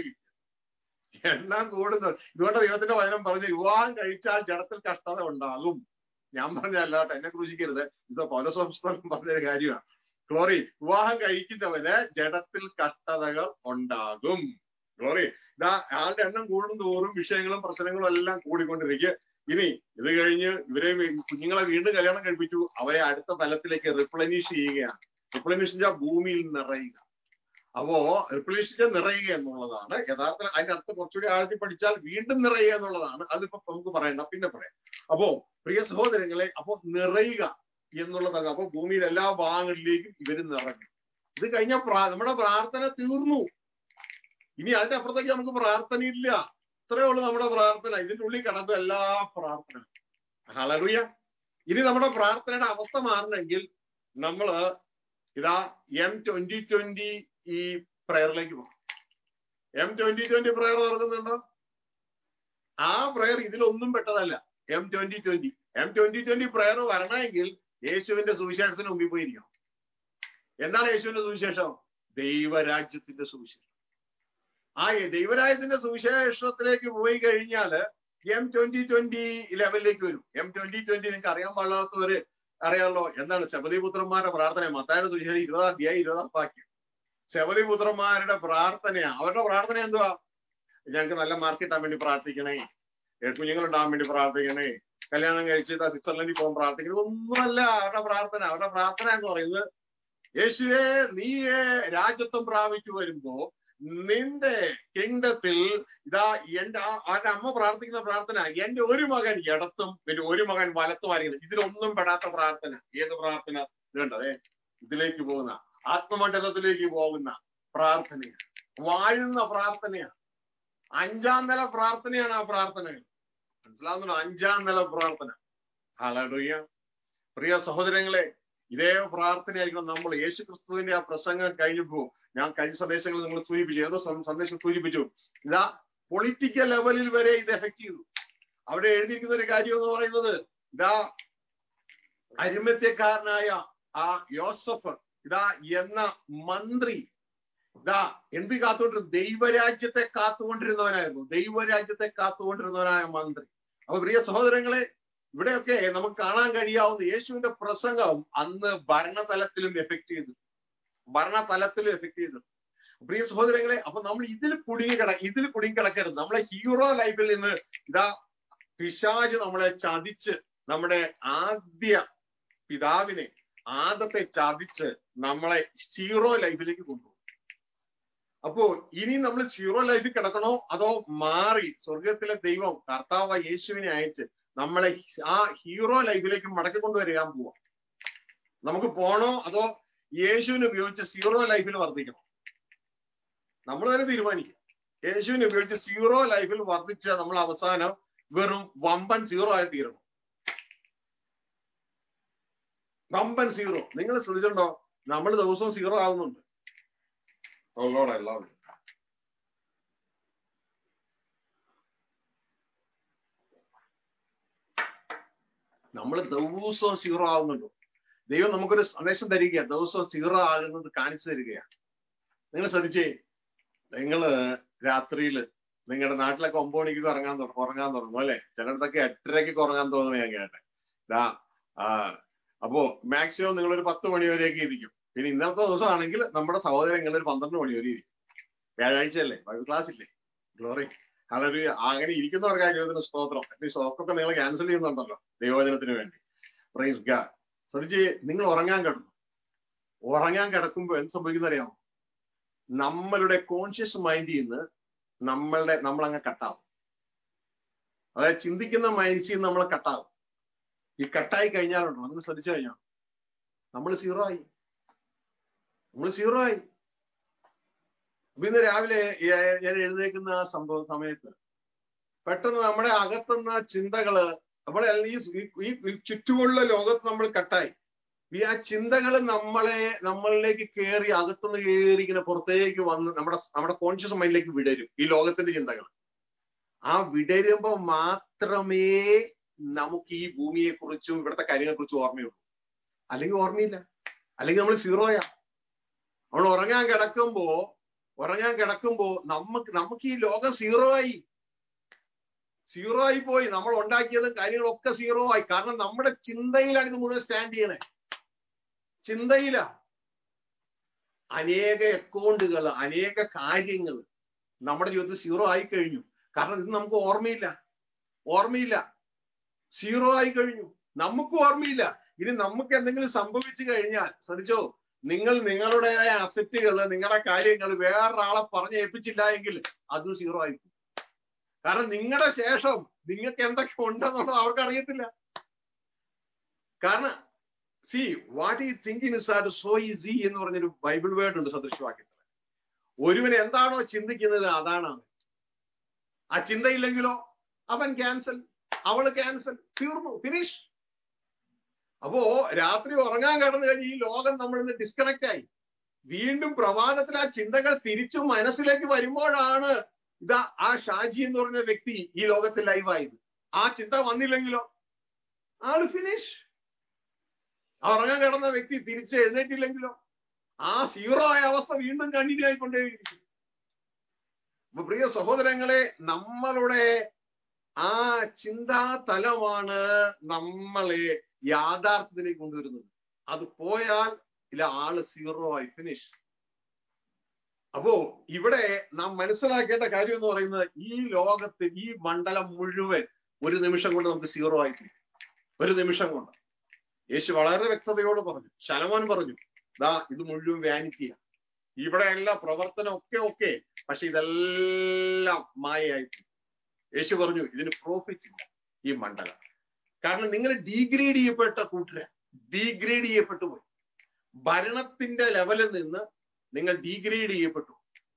എണ്ണം കൂടുന്നു ഇതുകൊണ്ട് ദൈവത്തിന്റെ വചനം പറഞ്ഞു വിവാഹം കഴിച്ചാൽ ജഡത്തിൽ കഷ്ടത ഉണ്ടാകും ഞാൻ പറഞ്ഞല്ല കേട്ടോ എന്നെ ക്രൂശിക്കരുത് ഇത് പൗരസംസ്ഥാനം പറഞ്ഞൊരു കാര്യമാണ് ഗ്ലോറി വിവാഹം കഴിക്കുന്നവന് ജഡത്തിൽ കഷ്ടതകൾ ഉണ്ടാകും ഗ്ലോറി ഇതാ ആളുടെ എണ്ണം കൂടും തോറും വിഷയങ്ങളും പ്രശ്നങ്ങളും എല്ലാം കൂടിക്കൊണ്ടിരിക്കുക ഇനി ഇത് കഴിഞ്ഞ് ഇവരെ വീ- കുഞ്ഞുങ്ങളെ വീണ്ടും കല്യാണം കഴിപ്പിച്ചു അവരെ അടുത്ത തലത്തിലേക്ക് റിപ്ലനിഷ് ചെയ്യുകയാണ് റിപ്ലനിഷ് ഭൂമിയിൽ നിറയുക അപ്പോ റിപ്ലനിഷ് നിറയുക എന്നുള്ളതാണ് യഥാർത്ഥത്തിൽ അതിന്റെ അടുത്ത് കുറച്ചുകൂടി ആഴ്ച പഠിച്ചാൽ വീണ്ടും നിറയുക എന്നുള്ളതാണ് അതിപ്പോ നമുക്ക് പറയണ്ട പിന്നെ പറയാം അപ്പോ പ്രിയ സഹോദരങ്ങളെ അപ്പോ നിറയുക എന്നുള്ളതാണ് അപ്പൊ ഭൂമിയിൽ എല്ലാ ഭാഗങ്ങളിലേക്കും ഇവര് നിറഞ്ഞു ഇത് കഴിഞ്ഞ പ്രാ- നമ്മുടെ പ്രാർത്ഥന തീർന്നു ഇനി അതിന്റെ അപ്പുറത്തേക്ക് നമുക്ക് പ്രാർത്ഥന ഇല്ല ഇത്രയേ ഉള്ളൂ നമ്മുടെ പ്രാർത്ഥന ഇതിന്റെ ഉള്ളിൽ കിടക്കും എല്ലാ പ്രാർത്ഥന ഹലറിയ ഇനി നമ്മുടെ പ്രാർത്ഥനയുടെ അവസ്ഥ മാറണമെങ്കിൽ നമ്മള് ഇതാ എം ട്വന്റി ട്വന്റി ഈ പ്രയറിലേക്ക് പോകാം എം ട്വന്റി ട്വന്റി പ്രയർ ഓർക്കുന്നുണ്ടോ ആ പ്രയർ ഇതിലൊന്നും പെട്ടതല്ല M twenty twenty M twenty twenty prayer വരണമെങ്കിൽ യേശുവിന്റെ സുവിശേഷത്തിന് മുമ്പിൽ പോയിരിക്കണം എന്താണ് യേശുവിന്റെ സുവിശേഷം ദൈവരാജ്യത്തിന്റെ സുവിശേഷം ആ ദൈവരാജ്യത്തിന്റെ സുവിശേഷത്തിലേക്ക് പോയി കഴിഞ്ഞാല് എം ട്വന്റി ട്വന്റി ലെവലിലേക്ക് വരും എം ട്വന്റി ട്വന്റി നിങ്ങൾക്ക് അറിയാൻ പാടാത്തവര് അറിയാമല്ലോ എന്താണ് ശബരിപുത്രന്മാരുടെ പ്രാർത്ഥന മത്തായുടെ സുവിശേഷം ഇരുപതാം അധ്യായം ഇരുപതാം വാക്യം ശബരിപുത്രന്മാരുടെ പ്രാർത്ഥനയാ അവരുടെ പ്രാർത്ഥന എന്തുവാ ഞങ്ങൾക്ക് നല്ല മാർക്ക് കിട്ടാൻ വേണ്ടി പ്രാർത്ഥിക്കണേ കുഞ്ഞുങ്ങളുണ്ടാവാൻ വേണ്ടി പ്രാർത്ഥിക്കണേ കല്യാണം കഴിച്ചിട്ട് സ്വിറ്റ്സർലൻഡിൽ പോകാൻ പ്രാർത്ഥിക്കണം ഒന്നുമല്ല അവരുടെ പ്രാർത്ഥന അവരുടെ പ്രാർത്ഥന എന്ന് പറയുന്നത് യേശുവെ നീ രാജ്യത്വം പ്രാപിച്ചു വരുമ്പോ നിന്റെ കിങ്ഡത്തിൽ ഇതാ എന്റെ അവരുടെ അമ്മ പ്രാർത്ഥിക്കുന്ന പ്രാർത്ഥന എന്റെ ഒരു മകൻ ഇടത്തും പിന്നെ ഒരു മകൻ വലത്തുമായിരിക്കണം ഇതിലൊന്നും പെടാത്ത പ്രാർത്ഥന ഏത് പ്രാർത്ഥന ഇതുണ്ടതേ ഇതിലേക്ക് പോകുന്ന ആത്മമണ്ഡലത്തിലേക്ക് പോകുന്ന പ്രാർത്ഥനയാണ് വാഴുന്ന പ്രാർത്ഥനയാണ് അഞ്ചാം നില പ്രാർത്ഥനയാണ് ആ പ്രാർത്ഥനകൾ മനസ്സിലാവുന്നുണ്ടോ അഞ്ചാം നില പ്രാർത്ഥന ഹലടുയ്യ പ്രിയ സഹോദരങ്ങളെ ഇതേ പ്രാർത്ഥനയായിരിക്കണം നമ്മൾ യേശു ക്രിസ്തുവിന്റെ ആ പ്രസംഗം കഴിഞ്ഞപ്പോ ഞാൻ കഴിഞ്ഞ സന്ദേശങ്ങൾ നിങ്ങൾ സൂചിപ്പിച്ചു ഏതോ സന്ദേശം സൂചിപ്പിച്ചു ഇതാ പൊളിറ്റിക്കൽ ലെവലിൽ വരെ ഇത് എഫക്ട് ചെയ്തു അവിടെ എഴുതിയിരിക്കുന്ന ഒരു കാര്യം എന്ന് പറയുന്നത് ഇതാ അരിമത്യക്കാരനായ ആ യോസഫ് ഇതാ എന്ന മന്ത്രി ഇതാ എന്ത് കാത്തുകൊണ്ടിരുന്നു ദൈവരാജ്യത്തെ കാത്തുകൊണ്ടിരുന്നവനായിരുന്നു ദൈവരാജ്യത്തെ കാത്തുകൊണ്ടിരുന്നവനായ മന്ത്രി അപ്പൊ പ്രിയ സഹോദരങ്ങളെ ഇവിടെയൊക്കെ നമുക്ക് കാണാൻ കഴിയാവുന്ന യേശുവിന്റെ പ്രസംഗം അന്ന് ഭരണതലത്തിലും എഫക്ട് ചെയ്തു ഭരണതലത്തിലും എഫക്ട് ചെയ്തു പ്രിയ സഹോദരങ്ങളെ അപ്പൊ നമ്മൾ ഇതിൽ കുടുങ്ങി കിട ഇതിൽ കുടുങ്ങി കിടക്കരുത് നമ്മളെ ഹീറോ ലൈഫിൽ നിന്ന് ഇതാ പിശാജ് നമ്മളെ ചതിച്ച് നമ്മുടെ ആദ്യ പിതാവിനെ ആദത്തെ ചതിച്ച് നമ്മളെ സീറോ ലൈഫിലേക്ക് കൊണ്ടുപോകും അപ്പോ ഇനി നമ്മൾ സീറോ ലൈഫിൽ കിടക്കണോ അതോ മാറി സ്വർഗത്തിലെ ദൈവം കർത്താവ് യേശുവിനെ അയച്ച് നമ്മളെ ആ ഹീറോ ലൈഫിലേക്ക് മടക്കി കൊണ്ടുവരാൻ പോവാം നമുക്ക് പോണോ അതോ യേശുവിനെ ഉപയോഗിച്ച് സീറോ ലൈഫിൽ വർദ്ധിക്കണം നമ്മൾ തന്നെ തീരുമാനിക്കും യേശുവിനെ ഉപയോഗിച്ച് സീറോ ലൈഫിൽ വർദ്ധിച്ച നമ്മൾ അവസാനം വെറും വമ്പൻ സീറോ ആയി തീരണം വമ്പൻ സീറോ നിങ്ങൾ ശ്രദ്ധിച്ചിട്ടുണ്ടോ നമ്മൾ ദിവസവും സീറോ ആവുന്നുണ്ട് എല്ലാവരും നമ്മൾ ദിവസവും സീറോ ആവുന്നുണ്ടോ ദൈവം നമുക്കൊരു സന്ദേശം തരികയാണ് ദിവസവും സീറോ ആകുന്നത് കാണിച്ചു തരികയാണ് നിങ്ങൾ ശ്രദ്ധിച്ചേ നിങ്ങള് രാത്രിയിൽ നിങ്ങളുടെ നാട്ടിലൊക്കെ ഒമ്പത് മണിക്ക് ഉറങ്ങാൻ തുടങ്ങും ഉറങ്ങാൻ തുടങ്ങും അല്ലെ ചിലയിടത്തൊക്കെ എട്ടരയ്ക്ക് ഉറങ്ങാൻ തുടങ്ങുന്ന ഞാൻ കേട്ടെ ഇതാ ആ അപ്പോ മാക്സിമം നിങ്ങൾ ഒരു പത്ത് മണി വരെയൊക്കെ ഇരിക്കും പിന്നെ ഇന്നത്തെ ദിവസമാണെങ്കിൽ നമ്മുടെ സഹോദരങ്ങൾ ഒരു പന്ത്രണ്ട് മണി വരെ ഇരിക്കും വ്യാഴാഴ്ച അല്ലേ ബൈബിൾ ക്ലാസ് ഇല്ലേ ഗ്ലോറി അതൊരു അങ്ങനെ ഇരിക്കുന്നവർക്ക് ദൈവത്തിന് സ്തോത്രം അറ്റ്ലീസ്റ്റ് ഒക്കെ നിങ്ങൾ ക്യാൻസൽ ചെയ്യുന്നുണ്ടല്ലോ ദൈവവചനത്തിന് വേണ്ടി പ്രൈസ് ഗാ ശ്രദ്ധിച്ച് നിങ്ങൾ ഉറങ്ങാൻ കിടന്നു ഉറങ്ങാൻ കിടക്കുമ്പോൾ എന്ത് സംഭവിക്കുന്ന അറിയാമോ നമ്മളുടെ കോൺഷ്യസ് മൈൻഡിൽ നിന്ന് നമ്മളുടെ നമ്മൾ അങ്ങ് കട്ടാവും അതായത് ചിന്തിക്കുന്ന മൈൻഡ്സിൽ നിന്ന് നമ്മൾ കട്ടാവും ഈ കട്ടായി കഴിഞ്ഞാലുണ്ടോ നിങ്ങൾ ശ്രദ്ധിച്ചു കഴിഞ്ഞാൽ നമ്മൾ സീറോ ആയി നമ്മൾ സീറോ ആയി അപ്പൊ ഇന്ന് രാവിലെ ഞാൻ എഴുന്നേക്കുന്ന ആ സംഭവ സമയത്ത് പെട്ടെന്ന് നമ്മുടെ അകത്തുന്ന ചിന്തകള് നമ്മളെ ഈ ഈ ചുറ്റുമുള്ള ലോകത്ത് നമ്മൾ കട്ടായി ഈ ആ ചിന്തകൾ നമ്മളെ നമ്മളിലേക്ക് കയറി അകത്തുനിന്ന് കയറി ഇങ്ങനെ പുറത്തേക്ക് വന്ന് നമ്മുടെ നമ്മുടെ കോൺഷ്യസ് മൈൻഡിലേക്ക് വിടരും ഈ ലോകത്തിന്റെ ചിന്തകൾ ആ വിടരുമ്പോ മാത്രമേ നമുക്ക് ഈ ഭൂമിയെ കുറിച്ചും ഇവിടുത്തെ കാര്യങ്ങളെ കുറിച്ചും ഓർമ്മയുള്ളൂ അല്ലെങ്കിൽ ഓർമ്മയില്ല അല്ലെങ്കിൽ നമ്മൾ സീറോയാ നമ്മൾ ഉറങ്ങാൻ കിടക്കുമ്പോ ഉറങ്ങാൻ കിടക്കുമ്പോ നമുക്ക് നമുക്ക് ഈ ലോകം സീറോ ആയി സീറോ ആയി പോയി നമ്മൾ ഉണ്ടാക്കിയതും കാര്യങ്ങളൊക്കെ സീറോ ആയി കാരണം നമ്മുടെ ചിന്തയിലാണ് ഇത് മുഴുവൻ സ്റ്റാൻഡ് ചെയ്യണേ ചിന്തയില അനേക അക്കൗണ്ടുകൾ അനേക കാര്യങ്ങൾ നമ്മുടെ ജീവിതത്തിൽ സീറോ ആയി കഴിഞ്ഞു കാരണം ഇത് നമുക്ക് ഓർമ്മയില്ല ഓർമ്മയില്ല സീറോ ആയി കഴിഞ്ഞു നമുക്ക് ഓർമ്മയില്ല ഇനി നമുക്ക് എന്തെങ്കിലും സംഭവിച്ചു കഴിഞ്ഞാൽ ശ്രദ്ധിച്ചോ നിങ്ങൾ നിങ്ങളുടേതായ അസറ്റുകൾ നിങ്ങളുടെ കാര്യങ്ങൾ വേറൊരാളെ പറഞ്ഞ് ഏൽപ്പിച്ചില്ല എങ്കിൽ അത് സീറോ ആയിരിക്കും കാരണം നിങ്ങളുടെ ശേഷം നിങ്ങൾക്ക് എന്തൊക്കെ ഉണ്ടെന്നുള്ളത് അവർക്ക് അറിയത്തില്ല കാരണം സി വാട്ട് ഈ thinking is are so easy എന്ന് പറഞ്ഞൊരു ബൈബിൾ വേർഡ് ഉണ്ട് സദൃശവാക്യത്തിൽ ഒരുവൻ എന്താണോ ചിന്തിക്കുന്നത് അതാണ് അവൻ ആ ചിന്തയില്ലെങ്കിലോ അവൻ ക്യാൻസൽ അവള് ക്യാൻസൽ തീർന്നു ഫിനിഷ് അപ്പോ രാത്രി ഉറങ്ങാൻ കിടന്നു കഴിഞ്ഞ് ഈ ലോകം നമ്മൾ ഇന്ന് ഡിസ്കണക്ട് ആയി വീണ്ടും പ്രഭാതത്തിൽ ആ ചിന്തകൾ തിരിച്ചു മനസ്സിലേക്ക് വരുമ്പോഴാണ് ഇതാ ആ ഷാജി എന്ന് പറഞ്ഞ വ്യക്തി ഈ ലോകത്തിൽ ലൈവായത് ആ ചിന്ത വന്നില്ലെങ്കിലോ ആള് ഫിനിഷ് ഉറങ്ങാൻ കിടന്ന വ്യക്തി തിരിച്ച് എഴുന്നേറ്റില്ലെങ്കിലോ ആ സീറോ ആയ അവസ്ഥ വീണ്ടും കണ്ടിന്യൂ ആയിക്കൊണ്ടേയിരിക്കും അപ്പൊ പ്രിയ സഹോദരങ്ങളെ നമ്മളുടെ ആ ചിന്താതലമാണ് നമ്മളെ യാഥാർത്ഥ്യത്തിലേക്ക് കൊണ്ടുവരുന്നത് അത് പോയാൽ ഇല്ല ആള് സീറോ ആയി ഫിനിഷ് അപ്പോ ഇവിടെ നാം മനസ്സിലാക്കേണ്ട കാര്യം എന്ന് പറയുന്നത് ഈ ലോകത്ത് ഈ മണ്ഡലം മുഴുവൻ ഒരു നിമിഷം കൊണ്ട് നമുക്ക് സീറോ ആയി തീരും. ഒരു നിമിഷം കൊണ്ട് യേശു വളരെ വ്യക്തതയോട് പറഞ്ഞു ശലമോൻ പറഞ്ഞു ദാ ഇത് മുഴുവൻ വാനിറ്റിയ ഇവിടെ എല്ലാ പ്രവർത്തനം ഒക്കെ ഒക്കെ പക്ഷെ ഇതെല്ലാം മായയായി തീരും. യേശു പറഞ്ഞു ഇതിന് പ്രോഫിറ്റ് ഇല്ല ഈ മണ്ഡലം കാരണം നിങ്ങൾ ഡീഗ്രേഡ് ചെയ്യപ്പെട്ട കൂട്ടര ഡീഗ്രേഡ് ചെയ്യപ്പെട്ടു പോയി ഭരണത്തിന്റെ ലെവലിൽ നിന്ന് നിങ്ങൾ ഡീഗ്രേഡ് ചെയ്യപ്പെട്ടു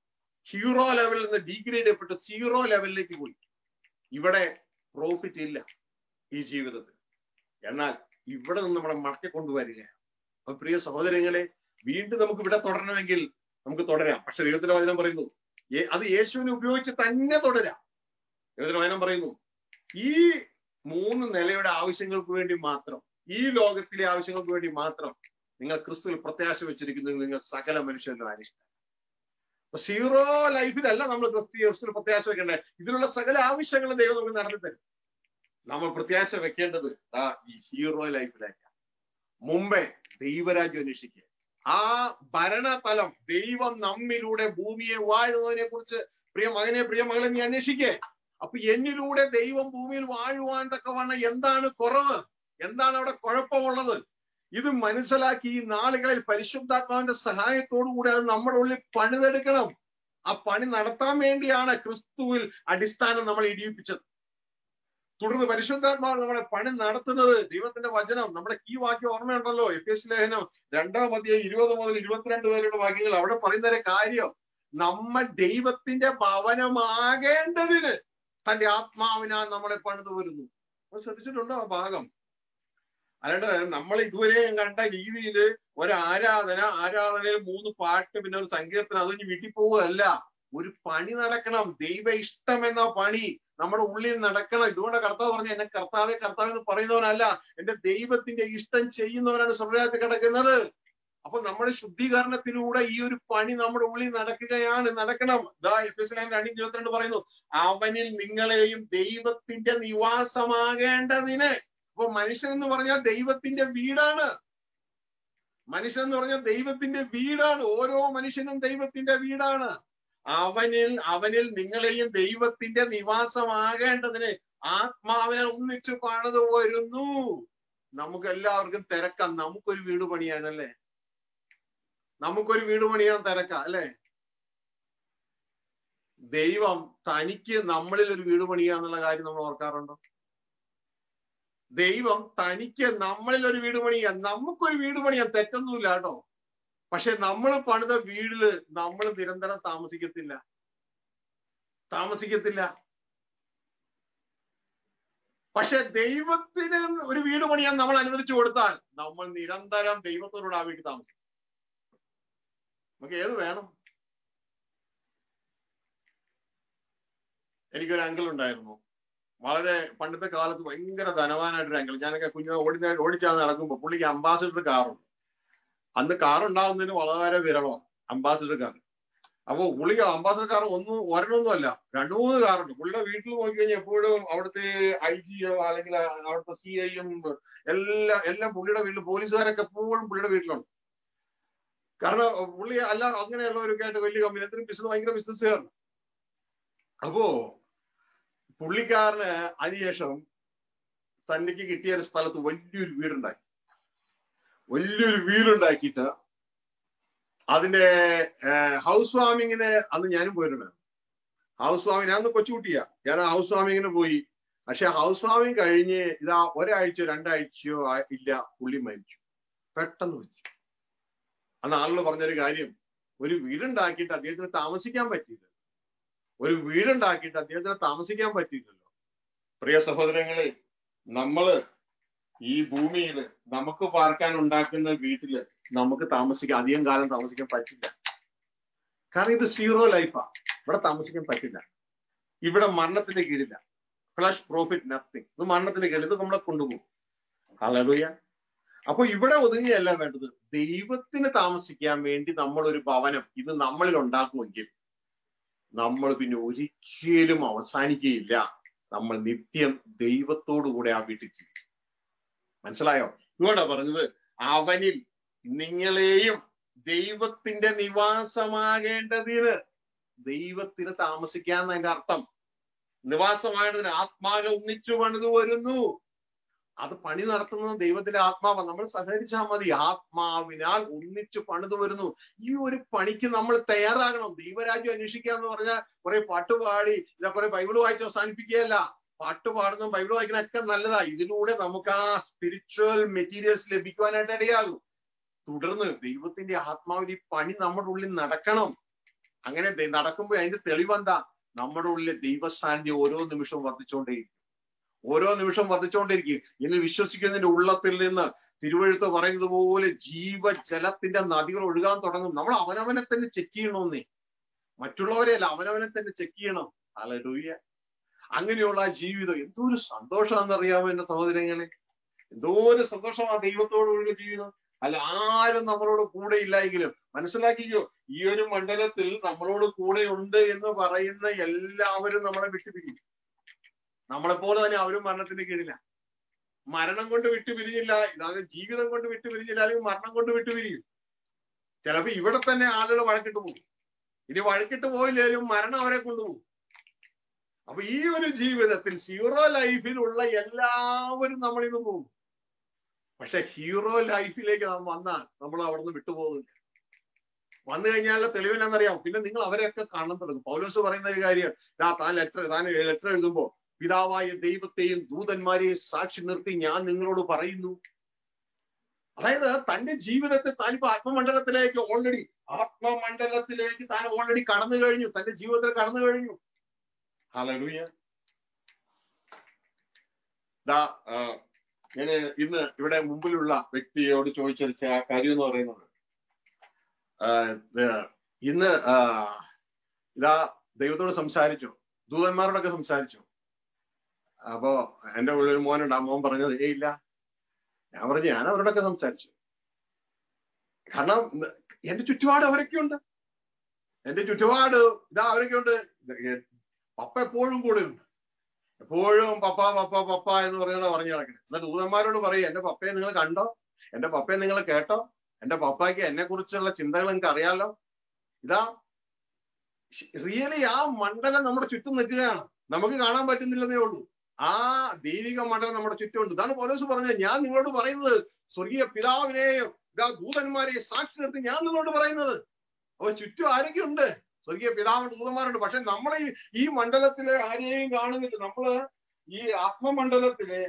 ഹീറോ ലെവലിൽ നിന്ന് ഡീഗ്രേഡ് ചെയ്യപ്പെട്ടു സീറോ ലെവലിലേക്ക് പോയി ഇവിടെ പ്രോഫിറ്റ് ഇല്ല ഈ ജീവിതത്തിൽ എന്നാൽ ഇവിടെ നിന്ന് നമ്മളെ മടക്കി കൊണ്ടുവരിക അപ്പൊ പ്രിയ സഹോദരങ്ങളെ വീണ്ടും നമുക്ക് ഇവിടെ തുടരണമെങ്കിൽ നമുക്ക് തുടരാം പക്ഷെ ദൈവത്തിന്റെ വചനം പറയുന്നു "ഏ- അത് യേശുവിനെ ഉപയോഗിച്ച് തന്നെ തുടരാം ദൈവത്തിന്റെ വചനം പറയുന്നു ഈ മൂന്ന് നിലയുടെ ആവശ്യങ്ങൾക്ക് വേണ്ടി മാത്രം ഈ ലോകത്തിലെ ആവശ്യങ്ങൾക്ക് വേണ്ടി മാത്രം നിങ്ങൾ ക്രിസ്തുവിൽ പ്രത്യാശ വെച്ചിരിക്കുന്നത് നിങ്ങൾ സകല മനുഷ്യരുടെ അനിഷ്ടം അപ്പൊ സീറോ ലൈഫിലല്ല നമ്മൾ ക്രിസ്തു ക്രിസ്തുവിൽ പ്രത്യാശ വെക്കേണ്ടത് ഇതിനുള്ള സകല ആവശ്യങ്ങളും ദൈവം നമുക്ക് നടത്തി തരും നമ്മൾ പ്രത്യാശ വെക്കേണ്ടത് ആ ഈ ഹീറോ ലൈഫിലേക്ക് മുമ്പേ ദൈവരാജ്യം അന്വേഷിക്കുക ആ ഭരണതലം ദൈവം നമ്മിലൂടെ ഭൂമിയെ വാഴുന്നതിനെ കുറിച്ച് പ്രിയ മകനെ പ്രിയ മകളെ നീ അന്വേഷിക്കേ അപ്പൊ എന്നിലൂടെ ദൈവം ഭൂമിയിൽ വാഴുവാൻ തക്കവണ്ണം എന്താണ് കുറവ് എന്താണ് അവിടെ കുഴപ്പമുള്ളത് ഇത് മനസ്സിലാക്കി ഈ നാളുകളിൽ പരിശുദ്ധാത്മാവിന്റെ സഹായത്തോടു കൂടി അത് നമ്മുടെ ഉള്ളിൽ പണിതെടുക്കണം ആ പണി നടത്താൻ വേണ്ടിയാണ് ക്രിസ്തുവിൽ അടിസ്ഥാനം നമ്മൾ ഇടിയിപ്പിച്ചത് തുടർന്ന് പരിശുദ്ധാത്മാവ് നമ്മളെ പണി നടത്തുന്നത് ദൈവത്തിന്റെ വചനം നമ്മുടെ ഈ വാക്യം ഓർമ്മയുണ്ടല്ലോ എഫ് എസ് ലേഖനം രണ്ടാം അധ്യായം ഇരുപത് മുതൽ ഇരുപത്തിരണ്ട് വരെയുള്ള വാക്യങ്ങൾ അവിടെ പറയുന്ന ഒരു കാര്യം നമ്മൾ ദൈവത്തിന്റെ ഭവനമാകേണ്ടതിന് തന്റെ ആത്മാവിനാൽ നമ്മളെ പണിതു വരുന്നു അത് ശ്രദ്ധിച്ചിട്ടുണ്ടോ ആ ഭാഗം അല്ലാണ്ട് നമ്മൾ ഇതുവരെ കണ്ട രീതിയിൽ ഒരു ആരാധന ആരാധനയിൽ മൂന്ന് പാട്ട് പിന്നെ ഒരു സങ്കീർത്തനം അത് കഴിഞ്ഞ് വീട്ടിൽ പോവുകയല്ല ഒരു പണി നടക്കണം ദൈവ ഇഷ്ടം എന്ന പണി നമ്മുടെ ഉള്ളിൽ നടക്കണം ഇതുകൊണ്ട് കർത്താവ് പറഞ്ഞു എന്നെ കർത്താവെ കർത്താവ് എന്ന് പറയുന്നവനല്ല എന്റെ ദൈവത്തിന്റെ ഇഷ്ടം ചെയ്യുന്നവനാണ് സ്വർഗത്തിൽ കിടക്കുന്നത് അപ്പൊ നമ്മുടെ ശുദ്ധീകരണത്തിലൂടെ ഈ ഒരു പണി നമ്മുടെ ഉള്ളിൽ നടക്കുകയാണ് നടക്കണം ദാ എഫ് എസ് രണ്ടും ഇരുപത്തിരണ്ട് പറയുന്നു അവനിൽ നിങ്ങളെയും ദൈവത്തിന്റെ നിവാസമാകേണ്ടതിന് അപ്പൊ മനുഷ്യൻ എന്ന് പറഞ്ഞാൽ ദൈവത്തിന്റെ വീടാണ് മനുഷ്യൻ എന്ന് പറഞ്ഞാൽ ദൈവത്തിന്റെ വീടാണ് ഓരോ മനുഷ്യനും ദൈവത്തിന്റെ വീടാണ് അവനിൽ അവനിൽ നിങ്ങളെയും ദൈവത്തിന്റെ നിവാസമാകേണ്ടതിന് ആത്മാവിനെ ഒന്നിച്ചു പണിത് വരുന്നു നമുക്ക് എല്ലാവർക്കും തിരക്കാം നമുക്കൊരു വീട് പണിയാനല്ലേ നമുക്കൊരു വീട് പണിയാൻ തിരക്കാം അല്ലെ ദൈവം തനിക്ക് നമ്മളിൽ ഒരു വീട് പണിയാന്നുള്ള കാര്യം നമ്മൾ ഓർക്കാറുണ്ടോ ദൈവം തനിക്ക് നമ്മളിൽ ഒരു വീട് പണിയാൻ നമുക്കൊരു വീട് പണിയാൻ തെറ്റൊന്നുമില്ല കേട്ടോ പക്ഷെ നമ്മൾ പണിത വീടില് നമ്മൾ നിരന്തരം താമസിക്കത്തില്ല താമസിക്കത്തില്ല പക്ഷെ ദൈവത്തിന് ഒരു വീട് പണിയാൻ നമ്മൾ അനുവദിച്ചു കൊടുത്താൽ നമ്മൾ നിരന്തരം ദൈവത്തോട് ആ വീട്ടിൽ താമസിക്കും നമുക്ക് ഏത് വേണം എനിക്കൊരു അങ്കിൾ ഉണ്ടായിരുന്നു വളരെ പണ്ടത്തെ കാലത്ത് ഭയങ്കര ധനവാനായിട്ടൊരു അങ്കിൾ ഞാനൊക്കെ കുഞ്ഞു ഓടി ഓടിച്ചാന്ന് നടക്കുമ്പോൾ പുള്ളിക്ക് അംബാസിഡർ കാറുണ്ട് അന്ന് കാർ ഉണ്ടാവുന്നതിന് വളരെ വിരളമാണ് അംബാസിഡർ കാർ അപ്പൊ പുള്ളി അംബാസിഡർ കാർ ഒന്നും ഒരെണ്ണമൊന്നും അല്ല രണ്ടു മൂന്ന് കാറുണ്ട് പുള്ളിയുടെ വീട്ടിൽ നോക്കി കഴിഞ്ഞാൽ എപ്പോഴും അവിടുത്തെ ഐ ജിയോ അല്ലെങ്കിൽ അവിടുത്തെ സി ഐയും എല്ലാം എല്ലാം പുള്ളിയുടെ വീട്ടിൽ പോലീസുകാരൊക്കെ എപ്പോഴും പുള്ളിയുടെ വീട്ടിലുണ്ട് കാരണം പുള്ളി അല്ല അങ്ങനെയുള്ളവരൊക്കെ ആയിട്ട് വലിയ കമ്പനി എന്തിനും ബിസിനസ് ഭയങ്കര ബിസിനസ്സുകാരാണ് അപ്പോ പുള്ളിക്കാരന് അതിനുശേഷം തനിക്ക് കിട്ടിയ ഒരു സ്ഥലത്ത് വലിയൊരു വീടുണ്ടാക്കി വലിയൊരു വീടുണ്ടാക്കിയിട്ട് അതിന്റെ ഹൗസ് വാമിങ്ങിന് അന്ന് ഞാനും പോയിട്ടുണ്ടായിരുന്നു ഹൗസ് വാമിങ് ഞാൻ അന്ന് കൊച്ചുകുട്ടിയാ ഞാൻ ഹൗസ് വാമിങ്ങിന് പോയി പക്ഷെ ഹൗസ് വാമിങ് കഴിഞ്ഞ് ഇതാ ഒരാഴ്ചയോ രണ്ടാഴ്ചയോ ഇല്ല പുള്ളി മരിച്ചു പെട്ടെന്ന് മരിച്ചു അന്ന് ആളുകൾ പറഞ്ഞൊരു കാര്യം ഒരു വീടുണ്ടാക്കിയിട്ട് അദ്ദേഹത്തിന് താമസിക്കാൻ പറ്റിയില്ല ഒരു വീടുണ്ടാക്കിയിട്ട് അദ്ദേഹത്തിന് താമസിക്കാൻ പറ്റിയില്ലല്ലോ പ്രിയ സഹോദരങ്ങളെ നമ്മള് ഈ ഭൂമിയിൽ നമുക്ക് പാർക്കാൻ ഉണ്ടാക്കുന്ന വീട്ടില് നമുക്ക് താമസിക്കാൻ അധികം കാലം താമസിക്കാൻ പറ്റില്ല കാരണം ഇത് സീറോ ലൈഫാ ഇവിടെ താമസിക്കാൻ പറ്റില്ല ഇവിടെ മരണത്തിന്റെ കീഴില്ല ഫ്ലഷ് പ്രോഫിറ്റ് നത്തിങ് ഇത് മരണത്തിന്റെ കീഴിൽ ഇത് നമ്മളെ കൊണ്ടുപോകും ഹല്ലേലൂയ അപ്പൊ ഇവിടെ ഒതുങ്ങിയല്ല വേണ്ടത് ദൈവത്തിന് താമസിക്കാൻ വേണ്ടി നമ്മൾ ഒരു ഭവനം ഇത് നമ്മളിൽ ഉണ്ടാക്കുമെങ്കിൽ നമ്മൾ പിന്നെ ഒരിക്കലും അവസാനിക്കുകയില്ല നമ്മൾ നിത്യം ദൈവത്തോടു കൂടെ ആ വീട്ടിൽ ജീവിക്കും മനസ്സിലായോ ഇങ്ങോട്ടാ പറഞ്ഞത് അവനിൽ നിങ്ങളെയും ദൈവത്തിന്റെ നിവാസമാകേണ്ടതിന് ദൈവത്തിന് താമസിക്കാൻ അതിന്റെ അർത്ഥം നിവാസമാകേണ്ടതിന് ആത്മാവിനെ ഒന്നിച്ചു പണിത് വരുന്നു അത് പണി നടത്തുന്നത് ദൈവത്തിന്റെ ആത്മാവ് നമ്മൾ സഹകരിച്ചാൽ മതി ആത്മാവിനാൽ ഒന്നിച്ചു പണിത് വരുന്നു ഈ ഒരു പണിക്ക് നമ്മൾ തയ്യാറാകണം ദൈവരാജ്യം അന്വേഷിക്കുക എന്ന് പറഞ്ഞാൽ കുറെ പാട്ടുപാടി ഇതാ കുറെ ബൈബിൾ വായിച്ച് അവസാനിപ്പിക്കുകയല്ല പാട്ട് പാടുന്നതും ബൈബിൾ വായിക്കുന്നതൊക്കെ നല്ലതാ ഇതിലൂടെ നമുക്ക് ആ സ്പിരിച്വൽ മെറ്റീരിയൽസ് ലഭിക്കുവാനായിട്ട് ഇടയാകും തുടർന്ന് ദൈവത്തിന്റെ ആത്മാവിൽ ഈ പണി നമ്മുടെ ഉള്ളിൽ നടക്കണം അങ്ങനെ ദ- നടക്കുമ്പോൾ അതിന്റെ തെളിവെന്താ നമ്മുടെ ഉള്ളിലെ ദൈവസാന്നിധ്യം ഓരോ നിമിഷവും വർദ്ധിച്ചുകൊണ്ടേയിരിക്കും ഓരോ നിമിഷവും വർദ്ധിച്ചുകൊണ്ടിരിക്കും ഇനി വിശ്വസിക്കുന്നതിന്റെ ഉള്ളത്തിൽ നിന്ന് തിരുവഴുത്ത് പറയുന്നത് പോലെ ജീവജലത്തിന്റെ നദികൾ ഒഴുകാൻ തുടങ്ങും നമ്മൾ അവനവനെ തന്നെ ചെക്ക് ചെയ്യണമെന്നേ മറ്റുള്ളവരെ അല്ല അവനവനെ തന്നെ ചെക്ക് ചെയ്യണം അലലൂയ അങ്ങനെയുള്ള ആ ജീവിതം എന്തോ ഒരു സന്തോഷമാണെന്നറിയാമോ എന്റെ സഹോദരങ്ങളെ എന്തോ ഒരു സന്തോഷമാണ് ദൈവത്തോടുള്ള ജീവിതം അല്ല ആരും നമ്മളോട് കൂടെ ഇല്ലായെങ്കിലും മനസ്സിലാക്കിക്കോ ഈ ഒരു മണ്ഡലത്തിൽ നമ്മളോട് കൂടെ ഉണ്ട് എന്ന് പറയുന്ന എല്ലാവരും നമ്മളെ വിട്ടുപിരിയും നമ്മളെപ്പോലെ തന്നെ അവരും മരണത്തിന്റെ കീഴില മരണം കൊണ്ട് വിട്ടുപിരിഞ്ഞില്ല അതായത് ജീവിതം കൊണ്ട് വിട്ടുപിരിഞ്ഞില്ല അല്ലെങ്കിൽ മരണം കൊണ്ട് വിട്ടുപിരിയും ചിലപ്പോ ഇവിടെ തന്നെ ആളുകൾ വഴക്കിട്ട് പോകും ഇനി വഴക്കിട്ട് പോയില്ലേലും മരണം അവരെ കൊണ്ടുപോകും അപ്പൊ ഈ ഒരു ജീവിതത്തിൽ സീറോ ലൈഫിലുള്ള എല്ലാവരും നമ്മളിന്ന് പോകും പക്ഷെ ഹീറോ ലൈഫിലേക്ക് നാം വന്നാൽ നമ്മൾ അവിടെ നിന്ന് വിട്ടുപോകില്ല വന്നു കഴിഞ്ഞാൽ തെളിവിനെന്നറിയാം പിന്നെ നിങ്ങൾ അവരെയൊക്കെ കാണാൻ തുടങ്ങും പൗലോസ് പറയുന്ന ഒരു കാര്യം ദാ താൻ ലെറ്റർ താൻ ലെറ്റർ എഴുതുമ്പോ പിതാവായ ദൈവത്തെയും ദൂതന്മാരെയും സാക്ഷി നിർത്തി ഞാൻ നിങ്ങളോട് പറയുന്നു അതായത് തന്റെ ജീവിതത്തെ താനിപ്പോ ആത്മമണ്ഡലത്തിലേക്ക് ഓൾറെഡി ആത്മമണ്ഡലത്തിലേക്ക് താൻ ഓൾറെഡി കടന്നു കഴിഞ്ഞു തന്റെ ജീവിതത്തിൽ കടന്നു കഴിഞ്ഞു ഹലലൂയ ദാ ഞാൻ ഇന്ന് ഇവിടെ മുമ്പിലുള്ള വ്യക്തിയോട് ചോദിച്ചടിച്ച ആ കാര്യം എന്ന് പറയുന്നത് ആ, ഇത് ഇന്ന് ആ, ഇതാ ദൈവത്തോട് സംസാരിച്ചു ദൂതന്മാരോടൊക്കെ സംസാരിച്ചു അപ്പോ എന്റെ ഉള്ളിൽ ഒരു മോനുണ്ട് ആ മോൻ പറഞ്ഞത് ഏ ഇല്ല ഞാൻ പറഞ്ഞു ഞാൻ അവരോടൊക്കെ സംസാരിച്ചു കാരണം എന്റെ ചുറ്റുപാട് അവരൊക്കെ ഉണ്ട് എന്റെ ചുറ്റുപാട് ഇതാ അവരൊക്കെ ഉണ്ട് പപ്പ എപ്പോഴും കൂടെ ഉണ്ട് എപ്പോഴും പപ്പ പപ്പ പപ്പ എന്ന് പറഞ്ഞാണ് പറഞ്ഞു നടക്കുന്നത് എന്നാൽ ദൂതന്മാരോട് പറയും എന്റെ പപ്പയെ നിങ്ങൾ കണ്ടോ എന്റെ പപ്പയെ നിങ്ങൾ കേട്ടോ എന്റെ പപ്പായ്ക്ക് എന്നെ കുറിച്ചുള്ള ചിന്തകൾ നിങ്ങൾക്ക് അറിയാലോ ഇതാ റിയലി ആ മണ്ഡലം നമ്മുടെ ചുറ്റും നിൽക്കുകയാണ് നമുക്ക് കാണാൻ പറ്റുന്നില്ലെന്നേ ഉള്ളൂ ആ ദൈവിക മണ്ഡലം നമ്മുടെ ചുറ്റുമുണ്ട് ഇതാണ് പോലീസ് പറഞ്ഞത് ഞാൻ നിങ്ങളോട് പറയുന്നത് സ്വർഗീയ പിതാവിനെയും ഇതാ ദൂതന്മാരെ സാക്ഷി നിർത്തി ഞാൻ നിങ്ങളോട് പറയുന്നത് അപ്പൊ ചുറ്റും ആരൊക്കെ ഉണ്ട് സ്വർഗീയ പിതാവിന്റെ ദൂതന്മാരുണ്ട് പക്ഷെ നമ്മളെ ഈ- ഈ മണ്ഡലത്തിലെ ആരെയും കാണുന്നില്ല നമ്മള് ഈ ആത്മമണ്ഡലത്തിലെ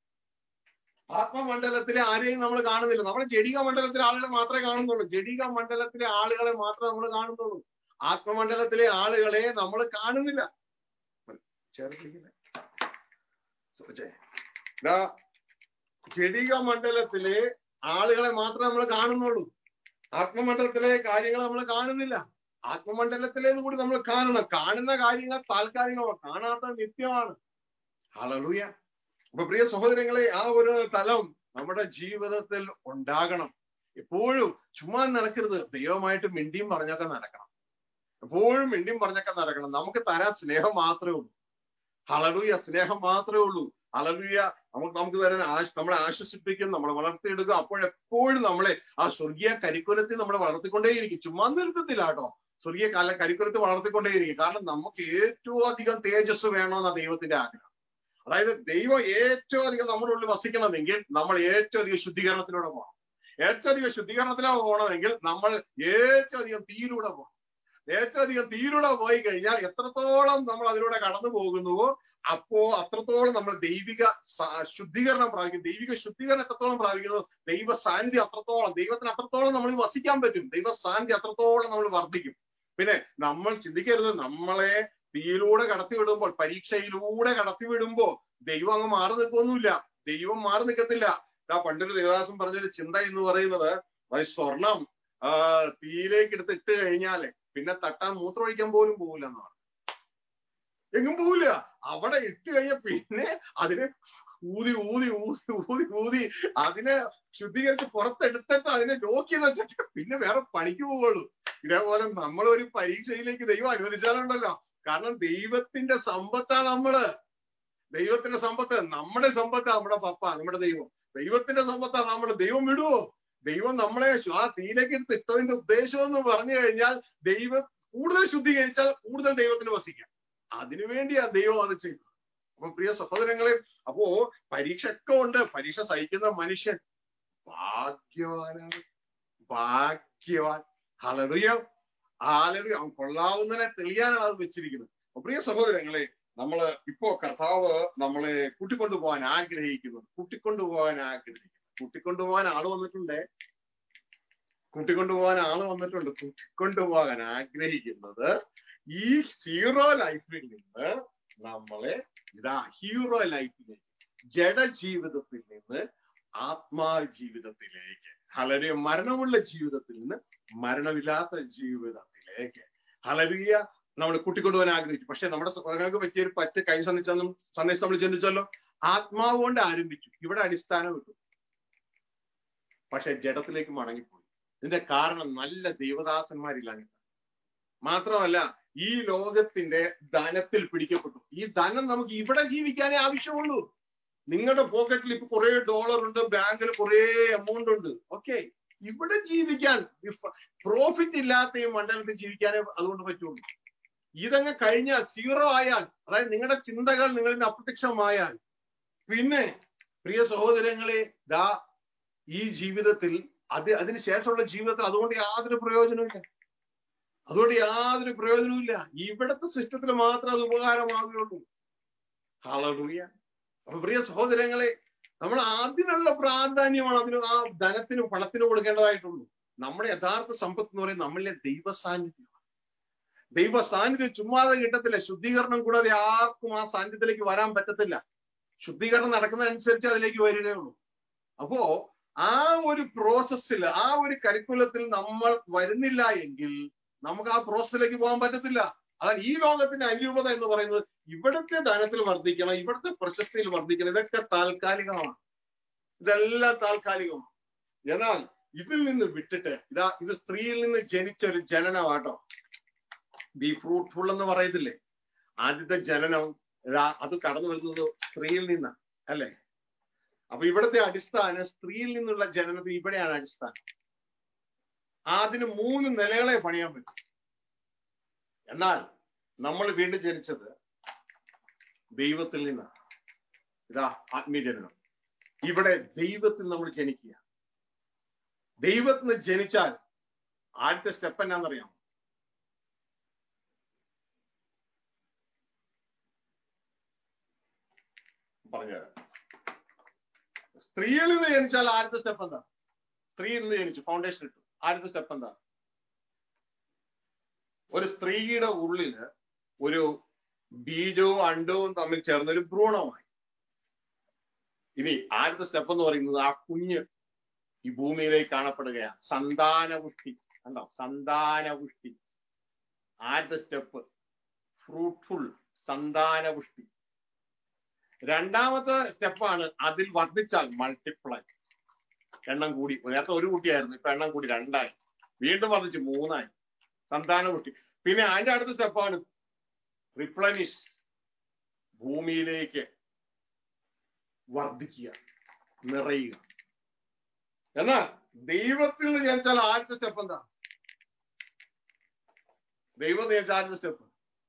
ആത്മമണ്ഡലത്തിലെ ആരെയും നമ്മൾ കാണുന്നില്ല നമ്മുടെ ജഡിക മണ്ഡലത്തിലെ ആളുകളെ മാത്രമേ കാണുന്നുള്ളൂ ജഡിക മണ്ഡലത്തിലെ ആളുകളെ മാത്രമേ നമ്മൾ കാണുന്നുള്ളൂ ആത്മമണ്ഡലത്തിലെ ആളുകളെ നമ്മൾ കാണുന്നില്ല ചേർത്തിരിക്കുന്നെ. ചോദിച്ചേ. ദാ ജഡിക മണ്ഡലത്തിലെ ആളുകളെ മാത്രമേ നമ്മൾ കാണുന്നുള്ളൂ ആത്മമണ്ഡലത്തിലെ കാര്യങ്ങൾ നമ്മൾ കാണുന്നില്ല ആത്മമണ്ഡലത്തിലേത് കൂടി നമ്മൾ കാണണം കാണുന്ന കാര്യങ്ങൾ താൽക്കാലികമാണ് കാണാത്ത നിത്യമാണ് ഹളലുയ അപ്പൊ പ്രിയ സഹോദരങ്ങളെ ആ ഒരു തലം നമ്മുടെ ജീവിതത്തിൽ ഉണ്ടാകണം എപ്പോഴും ചുമ്മാ നടക്കരുത് ദൈവമായിട്ട് മിണ്ടിയും പറഞ്ഞൊക്കെ നടക്കണം എപ്പോഴും മിണ്ടിയും പറഞ്ഞൊക്കെ നടക്കണം നമുക്ക് തരാൻ സ്നേഹം മാത്രമേ ഉള്ളൂ ഹളലുയ സ്നേഹം മാത്രമേ ഉള്ളൂ ഹളലുയ നമുക്ക് നമുക്ക് തരാൻ ആശ നമ്മളെ ആശ്വസിപ്പിക്കും നമ്മളെ വളർത്തിയെടുക്കും അപ്പോഴെപ്പോഴും നമ്മളെ ആ സ്വർഗീയ കരിക്കുലത്തിൽ നമ്മളെ വളർത്തിക്കൊണ്ടേയിരിക്കും ചുമ്മാ നിർത്തത്തില്ല കേട്ടോ സ്വർഗീയ കാല കരിക്കുലത്തിൽ വളർത്തിക്കൊണ്ടേയിരിക്കും കാരണം നമുക്ക് ഏറ്റവും അധികം തേജസ് വേണമെന്ന ദൈവത്തിന്റെ ആഗ്രഹം അതായത് ദൈവം ഏറ്റവും അധികം നമ്മുടെ ഉള്ളിൽ വസിക്കണമെങ്കിൽ നമ്മൾ ഏറ്റവും അധികം ശുദ്ധീകരണത്തിലൂടെ പോകണം ഏറ്റവും അധികം ശുദ്ധീകരണത്തിലൂടെ പോകണമെങ്കിൽ നമ്മൾ ഏറ്റവും അധികം തീയിലൂടെ പോകണം ഏറ്റവും അധികം തീയിലൂടെ പോയി കഴിഞ്ഞാൽ എത്രത്തോളം നമ്മൾ അതിലൂടെ കടന്നു പോകുന്നുവോ അപ്പോ അത്രത്തോളം നമ്മൾ ദൈവിക സ- ശുദ്ധീകരണം പ്രാപിക്കും ദൈവിക ശുദ്ധീകരണം എത്രത്തോളം പ്രാപിക്കുന്നു ദൈവ സാന്നിധ്യം അത്രത്തോളം ദൈവത്തിന് അത്രത്തോളം നമ്മൾ വസിക്കാൻ പറ്റും ദൈവ സാന്നിധ്യം അത്രത്തോളം നമ്മൾ വർദ്ധിക്കും പിന്നെ നമ്മൾ ചിന്തിക്കരുത് നമ്മളെ തീയിലൂടെ കടത്തി വിടുമ്പോൾ പരീക്ഷയിലൂടെ കടത്തി വിടുമ്പോ ദൈവം അങ്ങ് മാറി നിൽക്കൊന്നുമില്ല ദൈവം മാറി നിൽക്കത്തില്ല ആ പണ്ടൊരു ദേവദാസം പറഞ്ഞൊരു ചിന്ത എന്ന് പറയുന്നത് അത് സ്വർണം ആ തീയിലേക്ക് എടുത്ത് ഇട്ട് കഴിഞ്ഞാല് പിന്നെ തട്ടാൻ മൂത്രമൊഴിക്കാൻ പോലും പോകില്ല എന്നാണ് എങ്ങും പോവില്ല അവിടെ ഇട്ട് കഴിഞ്ഞ പിന്നെ അതിന് ഊതി ഊതി ഊതി ഊതി ഊതി അതിനെ ശുദ്ധീകരിച്ച് പുറത്തെടുത്തിട്ട് അതിനെ ലോക്ക് ചെയ്ത് വെച്ചിട്ട് പിന്നെ വേറെ പണിക്ക് പോവുള്ളൂ ഇതേപോലെ നമ്മൾ ഒരു പരീക്ഷയിലേക്ക് ദൈവം അനുവദിച്ചാലുണ്ടല്ലോ കാരണം ദൈവത്തിന്റെ സമ്പത്താണ് നമ്മള് ദൈവത്തിന്റെ സമ്പത്ത് നമ്മുടെ സമ്പത്ത് നമ്മുടെ പപ്പ നമ്മുടെ ദൈവം ദൈവത്തിന്റെ സമ്പത്താണ് നമ്മൾ ദൈവം വിടുവോ ദൈവം നമ്മളെ ആ തീയിലേക്ക് എടുത്ത് ഇട്ടതിന്റെ ഉദ്ദേശം എന്ന് പറഞ്ഞു കഴിഞ്ഞാൽ ദൈവം കൂടുതൽ ശുദ്ധീകരിച്ചാൽ കൂടുതൽ ദൈവത്തിന് വസിക്കാം അതിനുവേണ്ടിയാ ദൈവം അത് ചെയ്തത് അപ്പൊ പ്രിയ സഹോദരങ്ങളെ അപ്പോ പരീക്ഷ ഒക്കെ ഉണ്ട് പരീക്ഷ സഹിക്കുന്ന മനുഷ്യൻ ഭാഗ്യവാനാണ് ഭാഗ്യവാൻ ഹലറിയ ഹാലറിയ അവൻ കൊള്ളാവുന്നതിനെ തെളിയാനാണ് അത് വെച്ചിരിക്കുന്നത് അപ്പൊ പ്രിയ സഹോദരങ്ങളെ നമ്മള് ഇപ്പോ കർത്താവ് നമ്മളെ കൂട്ടിക്കൊണ്ടുപോകാൻ ആഗ്രഹിക്കുന്നത് കൂട്ടിക്കൊണ്ടുപോകാൻ ആഗ്രഹിക്കുന്നു കൂട്ടിക്കൊണ്ടുപോകാൻ ആള് വന്നിട്ടുണ്ടേ കൂട്ടിക്കൊണ്ടുപോകാൻ ആള് വന്നിട്ടുണ്ട് കൂട്ടിക്കൊണ്ടുപോകാൻ ആഗ്രഹിക്കുന്നത് ഈ സീറോ ലൈഫിൽ നിന്ന് നമ്മളെ ഇതാ ഹീറോ ലൈഫിലേക്ക് ജഡജീവിതത്തിൽ നിന്ന് ആത്മാ ജീവിതത്തിലേക്ക് ഹലരിയ മരണമുള്ള ജീവിതത്തിൽ നിന്ന് മരണമില്ലാത്ത ജീവിതത്തിലേക്ക് ഹലരിയ നമ്മൾ കൂട്ടിക്കൊണ്ടുപോകാൻ ആഗ്രഹിച്ചു പക്ഷെ നമ്മുടെ സഹോദരങ്ങൾക്ക് പറ്റിയ ഒരു പറ്റ് കഴിഞ്ഞ സന്ദേശം സന്ദേശം നമ്മൾ ചിന്തിച്ചല്ലോ ആത്മാവ് കൊണ്ട് ആരംഭിച്ചു ഇവിടെ അടിസ്ഥാനം കിട്ടും പക്ഷെ ജഡത്തിലേക്ക് മടങ്ങിപ്പോയി ഇതിന്റെ കാരണം നല്ല ദൈവദാസന്മാരില്ലാഞ്ഞിട്ട് മാത്രമല്ല ഈ ലോകത്തിന്റെ ധനത്തിൽ പിടിക്കപ്പെട്ടു ഈ ധനം നമുക്ക് ഇവിടെ ജീവിക്കാനേ ആവശ്യമുള്ളൂ നിങ്ങളുടെ പോക്കറ്റിൽ ഇപ്പൊ കുറെ ഡോളർ ഉണ്ട് ബാങ്കിൽ കുറെ എമൗണ്ട് ഉണ്ട് ഓക്കെ ഇവിടെ ജീവിക്കാൻ പ്രോഫിറ്റ് ഇല്ലാത്ത ഈ മണ്ഡലത്തിൽ ജീവിക്കാനേ അതുകൊണ്ട് പറ്റുള്ളൂ ഇതങ്ങ് കഴിഞ്ഞാൽ സീറോ ആയാൽ അതായത് നിങ്ങളുടെ ചിന്തകൾ നിങ്ങളിൽ നിന്ന് അപ്രത്യക്ഷമായാൽ പിന്നെ പ്രിയ സഹോദരങ്ങളെ ദാ ഈ ജീവിതത്തിൽ അത് അതിന് ശേഷമുള്ള ജീവിതത്തിൽ അതുകൊണ്ട് യാതൊരു പ്രയോജനമില്ല അതുകൊണ്ട് യാതൊരു പ്രയോജനവുമില്ല ഇവിടത്തെ സിസ്റ്റത്തിൽ മാത്രം അത് ഉപകാരമാകുകയുള്ളൂ ഹാളൂയ അപ്പൊ പ്രിയ സഹോദരങ്ങളെ നമ്മൾ അതിനുള്ള പ്രാധാന്യമാണ് അതിന് ആ ധനത്തിന് പണത്തിന് കൊടുക്കേണ്ടതായിട്ടുള്ളൂ നമ്മുടെ യഥാർത്ഥ സമ്പത്ത് എന്ന് പറയുന്നത് നമ്മളിലെ ദൈവ സാന്നിധ്യമാണ് ദൈവ സാന്നിധ്യം ചുമ്മാതെ കിട്ടത്തില്ല ശുദ്ധീകരണം കൂടാതെ ആർക്കും ആ സാന്നിധ്യത്തിലേക്ക് വരാൻ പറ്റത്തില്ല ശുദ്ധീകരണം നടക്കുന്നതനുസരിച്ച് അതിലേക്ക് വരികയുള്ളൂ അപ്പോ ആ ഒരു പ്രോസസ്സിൽ ആ ഒരു കരിക്കുലത്തിൽ നമ്മൾ വരുന്നില്ല എങ്കിൽ നമുക്ക് ആ പ്രോസസ്സിലേക്ക് പോകാൻ പറ്റത്തില്ല അതാണ് ഈ ലോകത്തിന്റെ അനുരൂപത എന്ന് പറയുന്നത് ഇവിടുത്തെ ധനത്തിൽ വർദ്ധിക്കണം ഇവിടുത്തെ പ്രശസ്തിയിൽ വർദ്ധിക്കണം ഇതൊക്കെ താൽക്കാലികമാണ് ഇതെല്ലാം താൽക്കാലികമാണ് എന്നാൽ ഇതിൽ നിന്ന് വിട്ടിട്ട് ഇതാ ഇത് സ്ത്രീയിൽ നിന്ന് ജനിച്ച ഒരു ജനനമാട്ടോ ബി ഫ്രൂട്ട്ഫുൾ എന്ന് പറയത്തില്ലേ ആദ്യത്തെ ജനനം അത് കടന്നു വരുന്നത് സ്ത്രീയിൽ നിന്നാണ് അല്ലെ അപ്പൊ ഇവിടുത്തെ അടിസ്ഥാനം സ്ത്രീയിൽ നിന്നുള്ള ജനനത്തിന് ഇവിടെയാണ് അടിസ്ഥാനം അതിന് മൂന്ന് നിലകളെ പണിയാൻ പറ്റും എന്നാൽ നമ്മൾ വീണ്ടും ജനിച്ചത് ദൈവത്തിൽ നിന്നാണ് ഇതാ ആത്മീയജനനം ഇവിടെ ദൈവത്തിൽ നമ്മൾ ജനിക്കുക ദൈവത്തിൽ നിന്ന് ജനിച്ചാൽ ആദ്യത്തെ സ്റ്റെപ്പ് എന്നാന്നറിയാം പറഞ്ഞുതരാം സ്ത്രീയിൽ നിന്ന് ജനിച്ചാൽ ആദ്യത്തെ സ്റ്റെപ്പ് എന്താ സ്ത്രീയിൽ നിന്ന് ജനിച്ചു ഫൗണ്ടേഷൻ ഇട്ടു ആദ്യത്തെ സ്റ്റെപ്പ് എന്താ ഒരു സ്ത്രീയുടെ ഉള്ളില് ഒരു ബീജവും അണ്ടവും തമ്മിൽ ചേർന്ന ഒരു ഭ്രൂണമായി ഇനി ആദ്യത്തെ സ്റ്റെപ്പ് എന്ന് പറയുന്നത് ആ കുഞ്ഞ് ഈ ഭൂമിയിലേക്ക് കാണപ്പെടുകയാണ് സന്താനപുഷ്ടി കണ്ടോ സന്താനപുഷ്ടി ആദ്യത്തെ സ്റ്റെപ്പ് ഫ്രൂട്ട്ഫുൾ സന്താനപുഷ്ടി രണ്ടാമത്തെ സ്റ്റെപ്പാണ് അതിൽ വർദ്ധിച്ചാൽ മൾട്ടിപ്ലൈ എണ്ണം കൂടി നേരത്തെ ഒരു കുട്ടിയായിരുന്നു ഇപ്പൊ എണ്ണം കൂടി രണ്ടായി വീണ്ടും വർദ്ധിച്ചു മൂന്നായി സന്താനപുഷ്ടി പിന്നെ അതിന്റെ അടുത്ത സ്റ്റെപ്പാണ് റിപ്ലനിഷ് ഭൂമിയിലേക്ക് വർദ്ധിക്കുക നിറയുക എന്നാൽ ദൈവത്തിൽ നിന്ന് ജനിച്ചാൽ ആദ്യത്തെ സ്റ്റെപ്പ് എന്താ ദൈവം ജനിച്ച ആദ്യത്തെ സ്റ്റെപ്പ്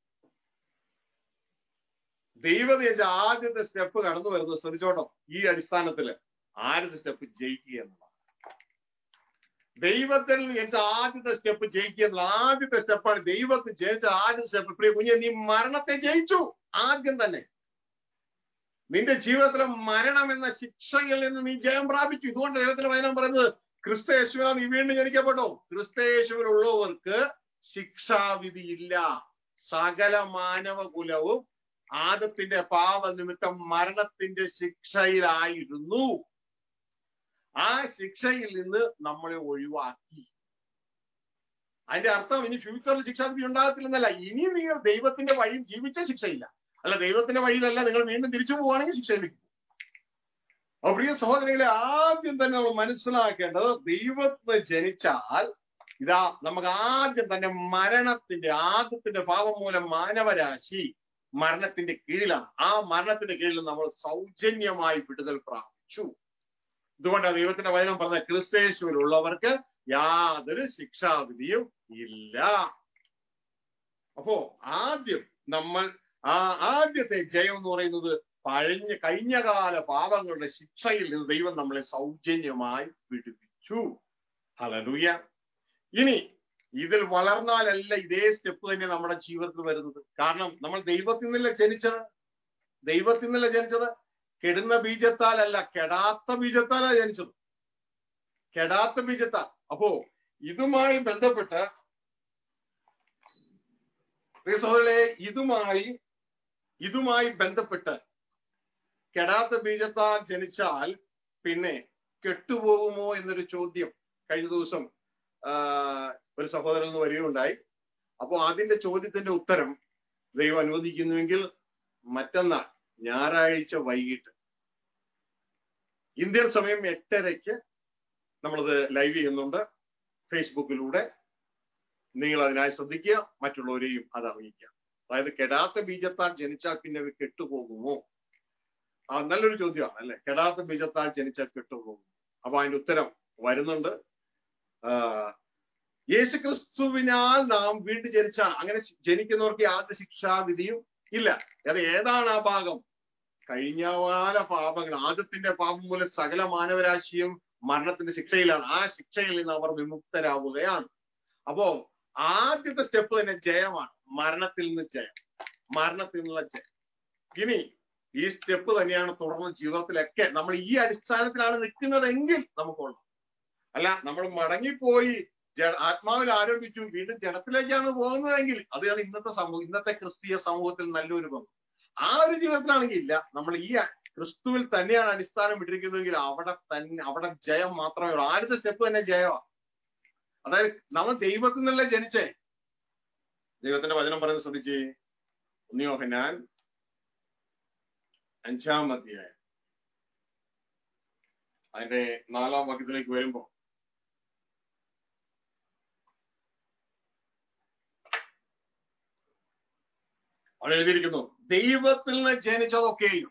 ദൈവം ജനിച്ച ആദ്യത്തെ സ്റ്റെപ്പ് കടന്നു വരുന്നത് ശ്രമിച്ചോട്ടോ ഈ അടിസ്ഥാനത്തില് ആദ്യത്തെ സ്റ്റെപ്പ് ജയിക്കുക എന്നുള്ളതാണ് ദൈവത്തിൽ ജനിച്ച ആദ്യത്തെ സ്റ്റെപ്പ് ജയിക്കുക എന്നുള്ള ആദ്യത്തെ സ്റ്റെപ്പാണ് ദൈവത്തിൽ ജനിച്ച ആദ്യത്തെ സ്റ്റെപ്പ് പ്രിയ കുഞ്ഞെ നീ മരണത്തെ ജയിച്ചു ആദ്യം തന്നെ നിന്റെ ജീവിതത്തിലെ മരണം എന്ന ശിക്ഷയിൽ നിന്ന് നീ ജയം പ്രാപിച്ചു ഇതുകൊണ്ട് ദൈവത്തിന്റെ വചനം പറയുന്നത് ക്രിസ്തയേശുവിനാ നീ വീണ്ടും ജനിക്കപ്പെട്ടോ ക്രിസ്തയേശുവിലുള്ളവർക്ക് ശിക്ഷാവിധിയില്ല സകല മാനവകുലവും ആദത്തിന്റെ പാപനിമിത്തം മരണത്തിന്റെ ശിക്ഷയിലായിരുന്നു ആ ശിക്ഷയിൽ നിന്ന് നമ്മളെ ഒഴിവാക്കി അതിന്റെ അർത്ഥം ഇനി ഫ്യൂച്ചറിൽ ശിക്ഷാവിധി ഉണ്ടാകത്തില്ലെന്നല്ല ഇനി നിങ്ങൾ ദൈവത്തിന്റെ വഴിയിൽ ജീവിച്ച ശിക്ഷയില്ല അല്ല ദൈവത്തിന്റെ വഴിയിലല്ല നിങ്ങൾ വീണ്ടും തിരിച്ചു പോവുകയാണെങ്കിൽ ശിക്ഷയിലേക്ക് പോകും അപ്പൊ പ്രിയ സഹോദരങ്ങളെ ആദ്യം തന്നെ നമ്മൾ മനസ്സിലാക്കേണ്ടത് ദൈവത്തിന് ജനിച്ചാൽ ഇതാ നമുക്ക് ആദ്യം തന്നെ മരണത്തിന്റെ ആദ്യത്തിന്റെ പാപം മൂലം മാനവരാശി മരണത്തിന്റെ കീഴിലാണ് ആ മരണത്തിന്റെ കീഴിൽ നമ്മൾ സൗജന്യമായി വിടുതൽ പ്രാപിച്ചു ഇതുകൊണ്ടാണ് ദൈവത്തിന്റെ വചനം പറഞ്ഞ ക്രിസ്തേശുവിലുള്ളവർക്ക് യാതൊരു ശിക്ഷാവിധിയും ഇല്ല അപ്പോ ആദ്യം നമ്മൾ ആ ആദ്യത്തെ ജയം എന്ന് പറയുന്നത് പഴഞ്ഞ കഴിഞ്ഞകാല പാപങ്ങളുടെ ശിക്ഷയിൽ നിന്ന് ദൈവം നമ്മളെ സൗജന്യമായി വിടുവിച്ചു ഹലലൂയ ഇനി ഇതിൽ വളർന്നാലല്ല ഇതേ സ്റ്റെപ്പ് തന്നെ നമ്മുടെ ജീവിതത്തിൽ വരുന്നത് കാരണം നമ്മൾ ദൈവത്തിൽ നിന്നല്ല ജനിച്ചത് ദൈവത്തിൽ നിന്നല്ല ജനിച്ചത് കെടുന്ന ബീജത്താലല്ല കെടാത്ത ബീജത്താലാ ജനിച്ചത് കെടാത്ത ബീജത്താൽ അപ്പോ ഇതുമായി ബന്ധപ്പെട്ട് പ്രിയ സഹോദരരെ ഇതുമായി ഇതുമായി ബന്ധപ്പെട്ട് കെടാത്ത ബീജത്താൽ ജനിച്ചാൽ പിന്നെ കെട്ടുപോകുമോ എന്നൊരു ചോദ്യം കഴിഞ്ഞ ദിവസം ഒരു സഹോദരൻ നിന്ന് വരികയുണ്ടായി അപ്പോൾ അതിന്റെ ചോദ്യത്തിന്റെ ഉത്തരം ദൈവം അനുവദിക്കുന്നുവെങ്കിൽ മറ്റന്നാൾ ഞായറാഴ്ച വൈകിട്ട് ഇന്ത്യൻ സമയം എട്ടരയ്ക്ക് നമ്മളത് ലൈവ് ചെയ്യുന്നുണ്ട് ഫേസ്ബുക്കിലൂടെ നിങ്ങൾ അതിനായി ശ്രദ്ധിക്കുക മറ്റുള്ളവരെയും അത് അറിയിക്കുക അതായത് കെടാത്ത ബീജത്താൽ ജനിച്ചാൽ പിന്നെ കെട്ടുപോകുമോ ആ നല്ലൊരു ചോദ്യമാണ് അല്ലെ കെടാത്ത ബീജത്താൽ ജനിച്ചാൽ കെട്ടുപോകും അപ്പൊ അതിന്റെ ഉത്തരം വരുന്നുണ്ട് യേശുക്രിസ്തുവിനാൽ നാം വീണ്ടും ജനിച്ച അങ്ങനെ ജനിക്കുന്നവർക്ക് യാതൊരു ശിക്ഷാവിധിയും ഇല്ല അത് ഏതാണ് ആ ഭാഗം കഴിഞ്ഞകാല പാപങ്ങൾ ആദ്യത്തിന്റെ പാപം മൂലം സകല മാനവരാശിയും മരണത്തിന്റെ ശിക്ഷയിലാണ് ആ ശിക്ഷയിൽ നിന്ന് അവർ വിമുക്തരാവുകയാണ് അപ്പോ ആദ്യത്തെ സ്റ്റെപ്പ് തന്നെ ജയമാണ് മരണത്തിൽ നിന്ന് ജയം മരണത്തിൽ നിന്നുള്ള ജയം ഇനി ഈ സ്റ്റെപ്പ് തന്നെയാണ് തുടർന്ന് ജീവിതത്തിലൊക്കെ നമ്മൾ ഈ അടിസ്ഥാനത്തിലാണ് നിൽക്കുന്നതെങ്കിൽ നമുക്കുള്ളത് അല്ല നമ്മൾ മടങ്ങിപ്പോയി ആത്മാവിൽ ആരോപിച്ചു വീണ്ടും ജഡത്തിലേക്കാണ് പോകുന്നതെങ്കിൽ അതാണ് ഇന്നത്തെ സമൂഹം ഇന്നത്തെ ക്രിസ്തീയ സമൂഹത്തിൽ നല്ലൊരു പങ്ക് ആ ഒരു ജീവിതത്തിലാണെങ്കിൽ ഇല്ല നമ്മൾ ഈ ക്രിസ്തുവിൽ തന്നെയാണ് അടിസ്ഥാനം ഇട്ടിരിക്കുന്നതെങ്കിൽ അവിടെ തന്നെ അവിടെ ജയം മാത്രമേ ഉള്ളൂ ആദ്യത്തെ സ്റ്റെപ്പ് തന്നെ ജയമാണ് അതായത് നമ്മൾ ദൈവത്തിൽ നിന്നല്ലേ ജനിച്ചേ ദൈവത്തിന്റെ വചനം പറയുന്നത് ശ്രദ്ധിച്ചേ ഉണ്ണിയോഹനാൻ അഞ്ചാം അധ്യായം അതിന്റെ നാലാം വാക്യത്തിലേക്ക് വരുമ്പോ അവിടെ എഴുതിയിരിക്കുന്നു ദൈവത്തിൽ നിന്ന് ജനിച്ചതൊക്കെയും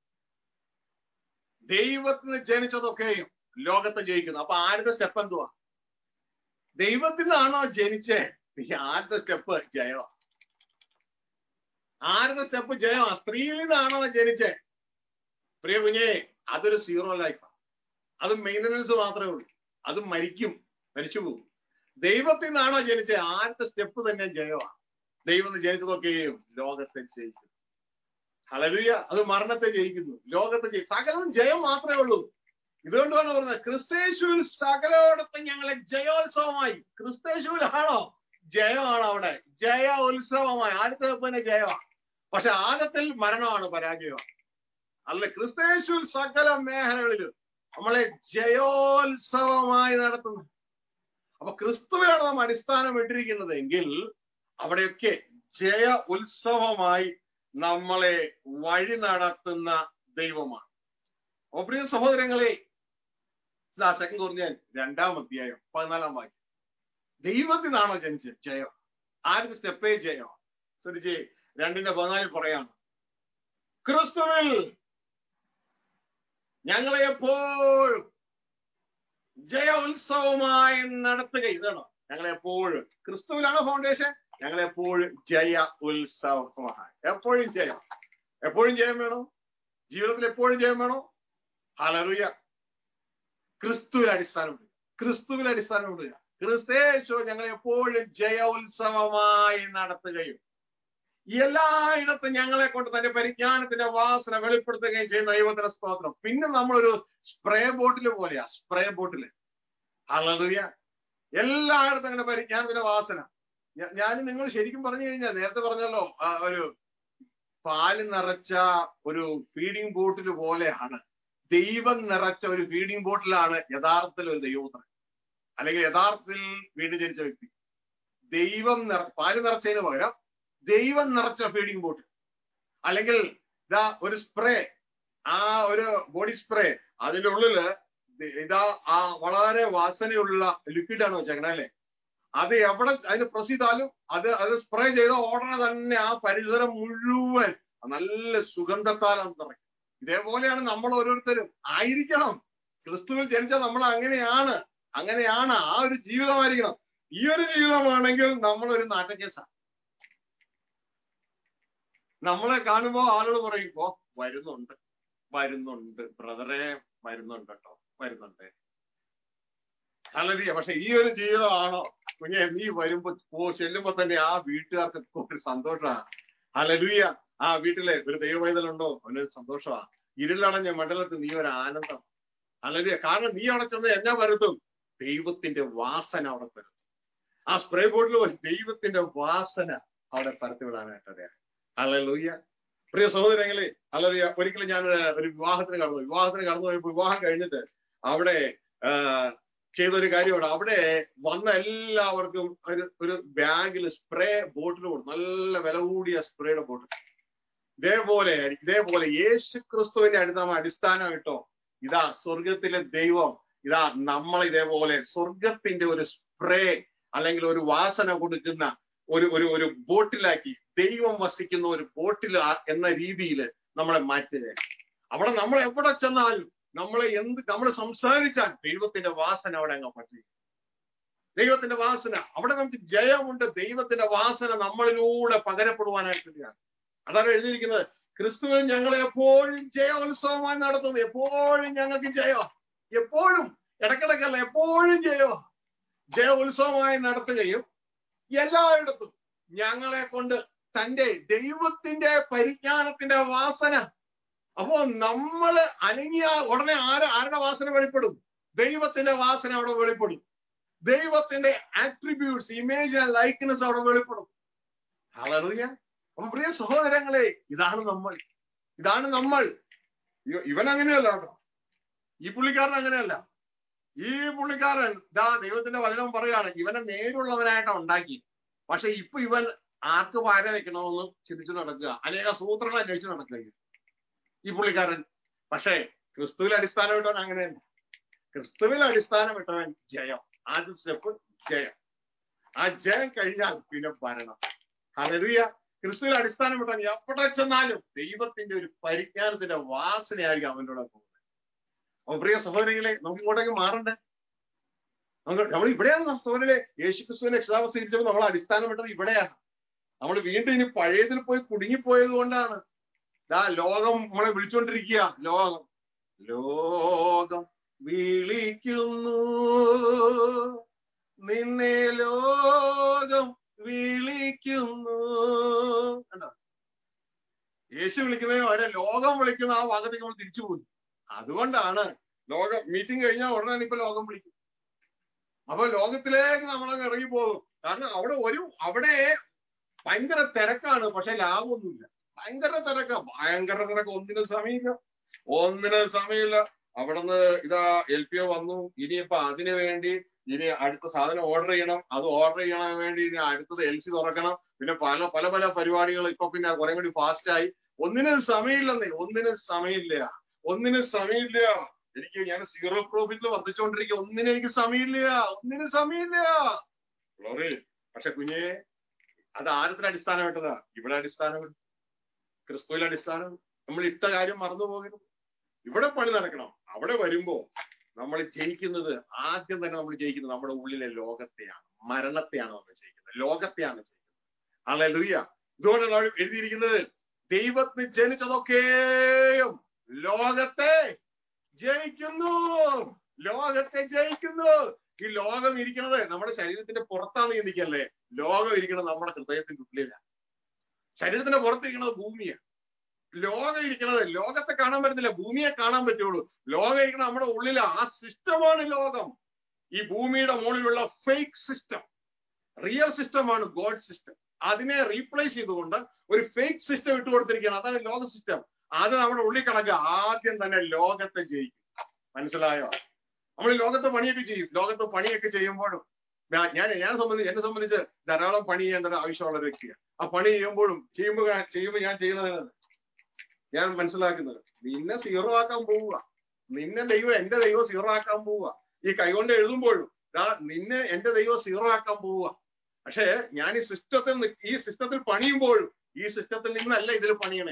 ദൈവത്തിൽ നിന്ന് ജനിച്ചതൊക്കെയും ലോകത്തെ ജയിക്കുന്നു അപ്പൊ ആദ്യത്തെ സ്റ്റെപ്പ് എന്തുവാ ദൈവത്തിൽ നിന്നാണോ ജനിച്ചേ ആദ്യത്തെ സ്റ്റെപ്പ് ജയമാ ആദ്യത്തെ സ്റ്റെപ്പ് ജയമാ സ്ത്രീയിൽ നിന്നാണോ ജനിച്ചേ പ്രിയ കുഞ്ഞേ അതൊരു സീറോ ലൈഫാ അത് മെയിൻ്റനൻസ് മാത്രമേ ഉള്ളൂ അത് മരിക്കും മരിച്ചു പോകും ദൈവത്തിൽ നിന്നാണോ ജനിച്ചേ ആദ്യത്തെ സ്റ്റെപ്പ് തന്നെ ജയമാ ദൈവം ജനിച്ചതൊക്കെയും ലോകത്തെ ജയിക്കുന്നു ഹലലുയ അത് മരണത്തെ ജയിക്കുന്നു ലോകത്തെ ജയി സകലവും ജയം മാത്രമേ ഉള്ളൂ ഇതുകൊണ്ടാണ് പറഞ്ഞത് ക്രിസ്തേശുവിൽ സകലോടത്തും ഞങ്ങളെ ജയോത്സവമായി ക്രിസ്തേശുവിലാണോ ജയമാണ് അവിടെ ജയ ഉത്സവമായി ആദ്യത്തെ പിന്നെ ജയമാണ് പക്ഷെ ആദ്യത്തിൽ മരണമാണ് പരാജയമാണ് അല്ല ക്രിസ്തേശുവിൽ സകല മേഖലകളിലും നമ്മളെ ജയോത്സവമായി നടത്തുന്നു അപ്പൊ ക്രിസ്തുവിലാണ് നാം അടിസ്ഥാനം ഇട്ടിരിക്കുന്നത് എങ്കിൽ അവിടെയൊക്കെ ജയ ഉത്സവമായി നമ്മളെ വഴി നടത്തുന്ന ദൈവമാണ് അപ്പൊ പ്രിയ സഹോദരങ്ങളെ ഇതാ സെക്കൻഡ് പറഞ്ഞാൽ രണ്ടാം അധ്യായം പതിനാലാം വാക്യം ദൈവത്തിൽ നിന്നാണോ ജനിച്ചത് ജയം ആദ്യത്തെ സ്റ്റെപ്പേ ജയം ശ്രദ്ധിച്ച് രണ്ടിന്റെ പതിനാലിൽ പറയാണ് ക്രിസ്തുവിൽ ഞങ്ങളെ എപ്പോഴും ജയ ഉത്സവമായി നടത്തുക ഇതാണോ ഞങ്ങളെ എപ്പോഴും ക്രിസ്തുവിലാണ് ഫൗണ്ടേഷൻ ഞങ്ങൾ എപ്പോഴും ജയ ഉത്സവമാണ് എപ്പോഴും ജയം എപ്പോഴും ജയം വേണോ ജീവിതത്തിൽ എപ്പോഴും ജയം വേണോ ഹലറിയ ക്രിസ്തുവിൽ അടിസ്ഥാനം ക്രിസ്തുവിൽ അടിസ്ഥാനം ഇടുക ക്രിസ്തേശോ ഞങ്ങൾ എപ്പോഴും ജയ ഉത്സവമായി നടത്തുകയും എല്ലായിടത്തും ഞങ്ങളെ കൊണ്ട് തന്റെ പരിജ്ഞാനത്തിന്റെ വാസന വെളിപ്പെടുത്തുകയും ചെയ്യുന്ന ദൈവത്തിന്റെ സ്തോത്രം പിന്നെ നമ്മളൊരു സ്പ്രേ ബോട്ടിൽ പോലെയാ സ്പ്രേ ബോട്ടില് ഹലറിയ എല്ലായിടത്തും അങ്ങനെ പരിജ്ഞാനത്തിന്റെ വാസന ഞാൻ നിങ്ങൾ ശരിക്കും പറഞ്ഞു കഴിഞ്ഞാൽ നേരത്തെ പറഞ്ഞല്ലോ ഒരു പാല് നിറച്ച ഒരു ഫീഡിംഗ് ബോട്ടിൽ പോലെയാണ് ദൈവം നിറച്ച ഒരു ഫീഡിംഗ് ബോട്ടിലാണ് യഥാർത്ഥത്തിൽ ഒരു ദൈവപുത്രൻ അല്ലെങ്കിൽ യഥാർത്ഥത്തിൽ വീണ്ടും ജനിച്ച വ്യക്തി ദൈവം നിറ പാല് നിറച്ചതിന് പകരം ദൈവം നിറച്ച ഫീഡിംഗ് ബോട്ടിൽ അല്ലെങ്കിൽ ഇതാ ഒരു സ്പ്രേ ആ ഒരു ബോഡി സ്പ്രേ അതിന്റെ ഉള്ളില് ഇതാ ആ വളരെ വാസനയുള്ള ലിക്വിഡാണ് വെച്ചേക്കണേ അല്ലേ അത് എവിടെ അതിന് പ്രസ് ചെയ്താലും അത് അത് സ്പ്രേ ചെയ്ത ഉടനെ തന്നെ ആ പരിസരം മുഴുവൻ നല്ല സുഗന്ധത്താൽ നിറയ്ക്കും ഇതേപോലെയാണ് നമ്മൾ ഓരോരുത്തരും ആയിരിക്കണം ക്രിസ്തുവിൽ ജനിച്ച നമ്മൾ അങ്ങനെയാണ് അങ്ങനെയാണ് ആ ഒരു ജീവിതമായിരിക്കണം ഈ ഒരു ജീവിതമാണെങ്കിൽ നമ്മൾ ഒരു നാട്ടക്കേസാണ് നമ്മളെ കാണുമ്പോ ആളുകൾ പറയും ഓ വരുന്നുണ്ട് വരുന്നുണ്ട് ബ്രദറെ വരുന്നുണ്ട് കേട്ടോ വരുന്നുണ്ട് അല്ലല്ല പക്ഷെ ഈ ഒരു ജീവിതമാണോ കുഞ്ഞെ നീ വരുമ്പോ ഓ ചെല്ലുമ്പോ തന്നെ ആ വീട്ടുകാർക്ക് ഒരു സന്തോഷമാണ് അലലുയ ആ വീട്ടിലെ ഒരു ദൈവവൈതലുണ്ടോ അവനൊരു സന്തോഷമാ ഇരുളടഞ്ഞ മണ്ഡലത്തിൽ നീ ഒരു ആനന്ദം അലലുയ കാരണം നീ അവിടെ ചെന്ന് എന്നാ വരുത്തും ദൈവത്തിന്റെ വാസന അവിടെ പരത്തും ആ സ്പ്രേ ബോർഡിൽ ദൈവത്തിന്റെ വാസന അവിടെ പരത്തിവിടാനായിട്ട് അലലുയ്യ പ്രിയ സഹോദരങ്ങളെ അലലുയ ഒരിക്കലും ഞാൻ ഒരു വിവാഹത്തിന് കടന്നു വിവാഹത്തിന് കടന്നു പോയപ്പോ വിവാഹം കഴിഞ്ഞിട്ട് അവിടെ ചെയ്തൊരു കാര്യമാണ് അവിടെ വന്ന എല്ലാവർക്കും ഒരു ഒരു ബാഗിൽ സ്പ്രേ ബോട്ടിൽ കൊടുത്തു നല്ല വില കൂടിയ സ്പ്രേയുടെ ബോട്ടിൽ ഇതേപോലെ ഇതേപോലെ യേശു ക്രിസ്തുവിന്റെ അടുത്ത് നമ്മൾ അടിസ്ഥാനമായിട്ടോ ഇതാ സ്വർഗത്തിലെ ദൈവം ഇതാ നമ്മൾ ഇതേപോലെ സ്വർഗത്തിന്റെ ഒരു സ്പ്രേ അല്ലെങ്കിൽ ഒരു വാസന കൊടുക്കുന്ന ഒരു ഒരു ഒരു ബോട്ടിലാക്കി ദൈവം വസിക്കുന്ന ഒരു ബോട്ടിൽ എന്ന രീതിയിൽ നമ്മളെ മാറ്റുക അവിടെ നമ്മൾ എവിടെ ചെന്നാലും നമ്മളെ എന്ത് നമ്മൾ സംസാരിച്ചാൽ ദൈവത്തിന്റെ വാസന അവിടെ അങ്ങ് പറ്റി ദൈവത്തിന്റെ വാസന അവിടെ നമുക്ക് ജയമുണ്ട് ദൈവത്തിന്റെ വാസന നമ്മളിലൂടെ പകരപ്പെടുവാനായിട്ടാണ് അതാണ് എഴുതിയിരിക്കുന്നത് ക്രിസ്തുവിൽ ഞങ്ങളെ എപ്പോഴും ജയോത്സവമായി നടത്തുന്നത് എപ്പോഴും ഞങ്ങൾക്ക് ജയോ എപ്പോഴും ഇടക്കിടക്കല്ല എപ്പോഴും ജയോ ജയോത്സവമായി നടത്തുകയും എല്ലായിടത്തും ഞങ്ങളെ കൊണ്ട് തന്റെ ദൈവത്തിന്റെ പരിജ്ഞാനത്തിന്റെ വാസന അപ്പോ നമ്മള് അനങ്ങിയ ഉടനെ ആര് ആരുടെ വാസന വെളിപ്പെടും ദൈവത്തിന്റെ വാസന അവിടെ വെളിപ്പെടും ദൈവത്തിന്റെ ആട്രിബ്യൂട്ട്സ് ഇമേജ് ആൻഡ് ലൈക്ക്നെസ് അവിടെ വെളിപ്പെടും ഹലറിയ അപ്പൊ പ്രിയ സഹോദരങ്ങളെ ഇതാണ് നമ്മൾ ഇതാണ് നമ്മൾ ഇവൻ അങ്ങനെയല്ല കേട്ടോ ഈ പുള്ളിക്കാരൻ അങ്ങനെയല്ല ഈ പുള്ളിക്കാരൻ ഇതാ ദൈവത്തിന്റെ വചനം പറയാണ് ഇവനെ നേരുള്ളവനായിട്ടാണ് ഉണ്ടാക്കി പക്ഷെ ഇപ്പൊ ഇവൻ ആർക്ക് പാര വെക്കണമെന്ന് ചിന്തിച്ചു നടക്കുക അനേക സൂത്രങ്ങൾ അന്വേഷിച്ച് നടക്കുക ഈ പുള്ളിക്കാരൻ പക്ഷേ ക്രിസ്തുവിൽ അടിസ്ഥാനമിട്ടവൻ അങ്ങനെയല്ല ക്രിസ്തുവിൽ അടിസ്ഥാനമിട്ടവൻ ജയം ആദ്യ സ്റ്റെപ്പ് ജയം ആ ജയം കഴിഞ്ഞാൽ പിന്നെ ഭരണം ഹലറിയ ക്രിസ്തുവിൽ അടിസ്ഥാനമിട്ടവൻ എവിടെ ചെന്നാലും ദൈവത്തിന്റെ ഒരു പരിജ്ഞാനത്തിന്റെ വാസനയായിരിക്കും അവൻ്റെ കൂടെ പോകുന്നത് അപ്പൊ പ്രിയ സഹോദരികളെ നമുക്ക് ഇങ്ങോട്ടേക്ക് മാറണ്ടേ നമുക്ക് നമ്മൾ ഇവിടെയാണ് സഹോദരനെ യേശു ക്രിസ്തുവിനെ രക്ഷിതാവസ്ഥ തിരിച്ചപ്പോൾ നമ്മൾ അടിസ്ഥാനമിട്ടത് ഇവിടെയാണ് നമ്മൾ വീണ്ടും ഇനി പഴയതിൽ പോയി കുടുങ്ങിപ്പോയത് കൊണ്ടാണ് ദാ ലോകം നമ്മളെ വിളിച്ചുകൊണ്ടിരിക്കുക ലോകം ലോകം വിളിക്കുന്നു നിന്നെ ലോകം വിളിക്കുന്നു കണ്ടോ യേശു വിളിക്കുന്നതിന് വരെ ലോകം വിളിക്കുന്ന ആ ഭാഗത്തേക്ക് നമ്മൾ തിരിച്ചു പോകുന്നു അതുകൊണ്ടാണ് ലോകം മീറ്റിംഗ് കഴിഞ്ഞാൽ ഉടനെ ഇപ്പൊ ലോകം വിളിക്കും അപ്പൊ ലോകത്തിലേക്ക് നമ്മളങ്ങ് ഇറങ്ങി പോകും കാരണം അവിടെ ഒരു അവിടെ ഭയങ്കര തിരക്കാണ് പക്ഷെ ലാഭമൊന്നുമില്ല ഭയങ്കര തിരക്ക ഭയങ്കര തിരക്ക് ഒന്നിനും സമയമില്ല ഒന്നിനും സമയമില്ല അവിടുന്ന് ഇതാ എൽ പി ഒ വന്നു ഇനിയിപ്പൊ അതിനു വേണ്ടി ഇനി അടുത്ത സാധനം ഓർഡർ ചെയ്യണം അത് ഓർഡർ ചെയ്യണം വേണ്ടി ഇനി അടുത്തത് എൽ സി തുറക്കണം പിന്നെ പല പല പല പരിപാടികൾ ഇപ്പൊ പിന്നെ കുറെ കൂടി ഫാസ്റ്റ് ആയി ഒന്നിനും സമയമില്ലെന്നേ ഒന്നിനും സമയമില്ല ഒന്നിനും സമയമില്ല എനിക്ക് ഞാൻ സീറോ പ്രോഫിറ്റിൽ വർദ്ധിച്ചുകൊണ്ടിരിക്കുക ഒന്നിനും എനിക്ക് സമയമില്ല ഒന്നിനും സമയമില്ല ഗ്ലോറി പക്ഷെ കുഞ്ഞേ അത് ആരത്തിന് അടിസ്ഥാനമായിട്ടതാ ഇവിടെ അടിസ്ഥാനം ക്രിസ്തുവിൽ അടിസ്ഥാനം നമ്മൾ ഇട്ട കാര്യം മറന്നു പോകരുത് ഇവിടെ പണി നടക്കണം അവിടെ വരുമ്പോ നമ്മൾ ജയിക്കുന്നത് ആദ്യം തന്നെ നമ്മൾ ജയിക്കുന്നത് നമ്മുടെ ഉള്ളിലെ ലോകത്തെയാണ് മരണത്തെയാണ് നമ്മൾ ജയിക്കുന്നത് ലോകത്തെയാണ് ജയിക്കുന്നത് ആളെ ലൂയ ഇതുകൊണ്ടാണ് എഴുതിയിരിക്കുന്നത് ദൈവത്തിന് ജനിച്ചതൊക്കെയും ലോകത്തെ ജയിക്കുന്നു ലോകത്തെ ജയിക്കുന്നു ഈ ലോകം ഇരിക്കുന്നത് നമ്മുടെ ശരീരത്തിന്റെ പുറത്താണ് ചിന്തിക്കല്ലേ ലോകം ഇരിക്കുന്നത് നമ്മുടെ ഹൃദയത്തിന്റെ ഉള്ളിലാണ് ശരീരത്തിന്റെ പുറത്തിരിക്കുന്നത് ഭൂമിയാണ് ലോകം ഇരിക്കുന്നത് ലോകത്തെ കാണാൻ പറ്റുന്നില്ല ഭൂമിയെ കാണാൻ പറ്റുള്ളൂ ലോകം ഇരിക്കുന്നത് നമ്മുടെ ഉള്ളില ആ സിസ്റ്റമാണ് ലോകം ഈ ഭൂമിയുടെ മുകളിലുള്ള ഫേക്ക് സിസ്റ്റം റിയൽ സിസ്റ്റമാണ് ഗോഡ് സിസ്റ്റം അതിനെ റീപ്ലേസ് ചെയ്തുകൊണ്ട് ഒരു ഫേക്ക് സിസ്റ്റം ഇട്ട് കൊടുത്തിരിക്കുകയാണ് അതാണ് ലോക സിസ്റ്റം അത് നമ്മുടെ ഉള്ളിൽ കണക്ക് ആദ്യം തന്നെ ലോകത്തെ ജയിക്കും മനസ്സിലായോ നമ്മൾ ലോകത്ത് പണിയൊക്കെ ചെയ്യും ലോകത്ത് പണിയൊക്കെ ചെയ്യുമ്പോഴും ഞാൻ ഞാൻ സംബന്ധിച്ച് എന്നെ സംബന്ധിച്ച് ധാരാളം പണി ചെയ്യേണ്ട ആവശ്യമുള്ള ഒരു വ്യക്തിയാണ് ആ പണി ചെയ്യുമ്പോഴും ചെയ്യുമ്പോൾ ചെയ്യുമ്പോൾ ഞാൻ ചെയ്യുന്നത് ഞാൻ മനസ്സിലാക്കുന്നത് നിന്നെ സീറോ ആക്കാൻ പോവുക നിന്നെ ദൈവം എന്റെ ദൈവം സീറോ ആക്കാൻ പോവുക ഈ കൈകൊണ്ട് എഴുതുമ്പോഴും ദാ നിന്നെ എന്റെ ദൈവം സീറോ ആക്കാൻ പോവുക പക്ഷേ ഞാൻ ഈ സിസ്റ്റത്തിൽ നി- ഈ സിസ്റ്റത്തിൽ പണിയുമ്പോഴും ഈ സിസ്റ്റത്തിൽ നിന്നല്ല ഇതിൽ പണിയണേ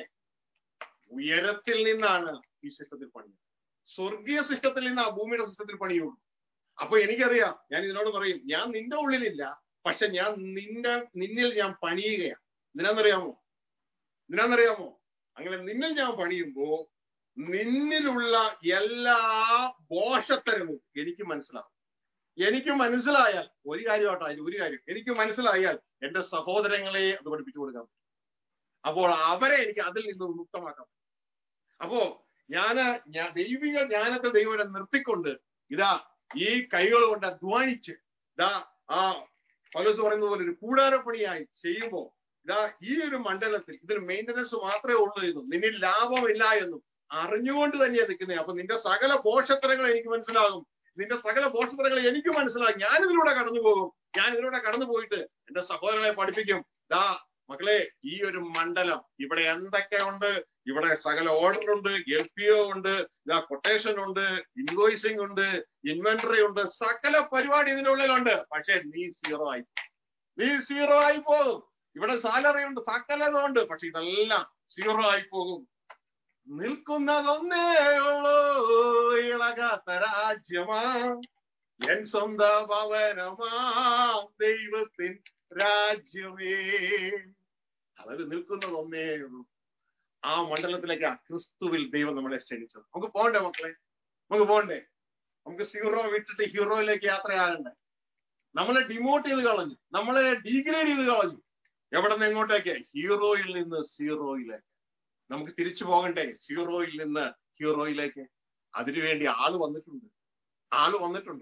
ഉയരത്തിൽ നിന്നാണ് ഈ സിസ്റ്റത്തിൽ പണിയുന്നത് സ്വർഗീയ സിസ്റ്റത്തിൽ നിന്ന് ആ ഭൂമിയുടെ സിസ്റ്റത്തിൽ പണിയുള്ളൂ അപ്പൊ എനിക്കറിയാം ഞാൻ ഇതിനോട് പറയും ഞാൻ നിന്റെ ഉള്ളിലില്ല പക്ഷെ ഞാൻ നിന്റെ നിന്നിൽ ഞാൻ പണിയുകയാണ് എന്തിനാന്നറിയാമോ എന്തിനാന്നറിയാമോ അങ്ങനെ നിന്നിൽ ഞാൻ പണിയുമ്പോ നിന്നിലുള്ള എല്ലാ ദോഷത്തരവും എനിക്ക് മനസ്സിലാവും എനിക്ക് മനസ്സിലായാൽ ഒരു കാര്യം കേട്ടോ അതിൽ ഒരു കാര്യം എനിക്ക് മനസ്സിലായാൽ എന്റെ സഹോദരങ്ങളെ അത് പഠിപ്പിച്ചു കൊടുക്കാൻ പറ്റും അപ്പോൾ അവരെ എനിക്ക് അതിൽ നിന്ന് മുക്തമാക്കാം അപ്പോ ഞാന് ഞാൻ ദൈവിക ജ്ഞാനത്തെ ദൈവനെ നിർത്തിക്കൊണ്ട് ഇതാ ഈ കൈകൾ കൊണ്ട് അധ്വാനിച്ച് ഇതാ ആ പൗലോസ് പറയുന്നത് പോലെ ഒരു കൂടാരപ്പണിയായി ചെയ്യുമ്പോ ഇതാ ഈ ഒരു മണ്ഡലത്തിൽ ഇതിന് മെയിൻ്റനൻസ് മാത്രമേ ഉള്ളൂ എന്നും നിന്നിൽ ലാഭമില്ല എന്നും അറിഞ്ഞുകൊണ്ട് തന്നെയാണ് നിൽക്കുന്നത് അപ്പൊ നിന്റെ സകല പോഷത്തരങ്ങൾ എനിക്ക് മനസ്സിലാകും നിന്റെ സകല പോഷത്തരങ്ങൾ എനിക്ക് മനസ്സിലാകും ഞാൻ ഇതിലൂടെ കടന്നു പോകും ഞാൻ ഇതിലൂടെ കടന്നു പോയിട്ട് എന്റെ സഹോദരങ്ങളെ പഠിപ്പിക്കും ദാ മക്കളെ ഈ ഒരു മണ്ഡലം ഇവിടെ എന്തൊക്കെ ഉണ്ട് ഇവിടെ സകല ഓർഡർ ഉണ്ട് എൽ പി ഒ ഉണ്ട് ഇതാ കൊട്ടേഷൻ ഉണ്ട് ഇൻവോയ്സിംഗ് ഉണ്ട് ഇൻവെന്ററി ഉണ്ട് സകല പരിപാടി ഇതിനുള്ളിലുണ്ട് പക്ഷെ നീ സീറോ ആയി നീ സീറോ ആയി പോകും ഇവിടെ സാലറി ഉണ്ട് സകലതുണ്ട് പക്ഷെ ഇതെല്ലാം സീറോ ആയി പോകും നിൽക്കുന്നതൊന്നേ ഉള്ളൂ ഇളകാത്ത രാജ്യമാ എൻ സ്വന്ത ഭവനമാ ദൈവത്തിൻ രാജ്യമേ അതൊരു നിൽക്കുന്നതൊന്നേ ഉള്ളൂ ആ മണ്ഡലത്തിലേക്ക് ആ ക്രിസ്തുവിൽ ദൈവം നമ്മളെ ക്ഷണിച്ചത് നമുക്ക് പോകണ്ടേ മക്കളെ നമുക്ക് പോകണ്ടേ നമുക്ക് സീറോ വിട്ടിട്ട് ഹീറോയിലേക്ക് യാത്രയാകണ്ടേ നമ്മളെ ഡിമോട്ട് ചെയ്ത് കളഞ്ഞു നമ്മളെ ഡീഗ്രേഡ് ചെയ്ത് കളഞ്ഞു എവിടെ നിന്ന് എങ്ങോട്ടേക്ക് ഹീറോയിൽ നിന്ന് സീറോയിലേക്ക് നമുക്ക് തിരിച്ചു പോകണ്ടേ സീറോയിൽ നിന്ന് ഹീറോയിലേക്ക് അതിനുവേണ്ടി ആള് വന്നിട്ടുണ്ട് ആള് വന്നിട്ടുണ്ട്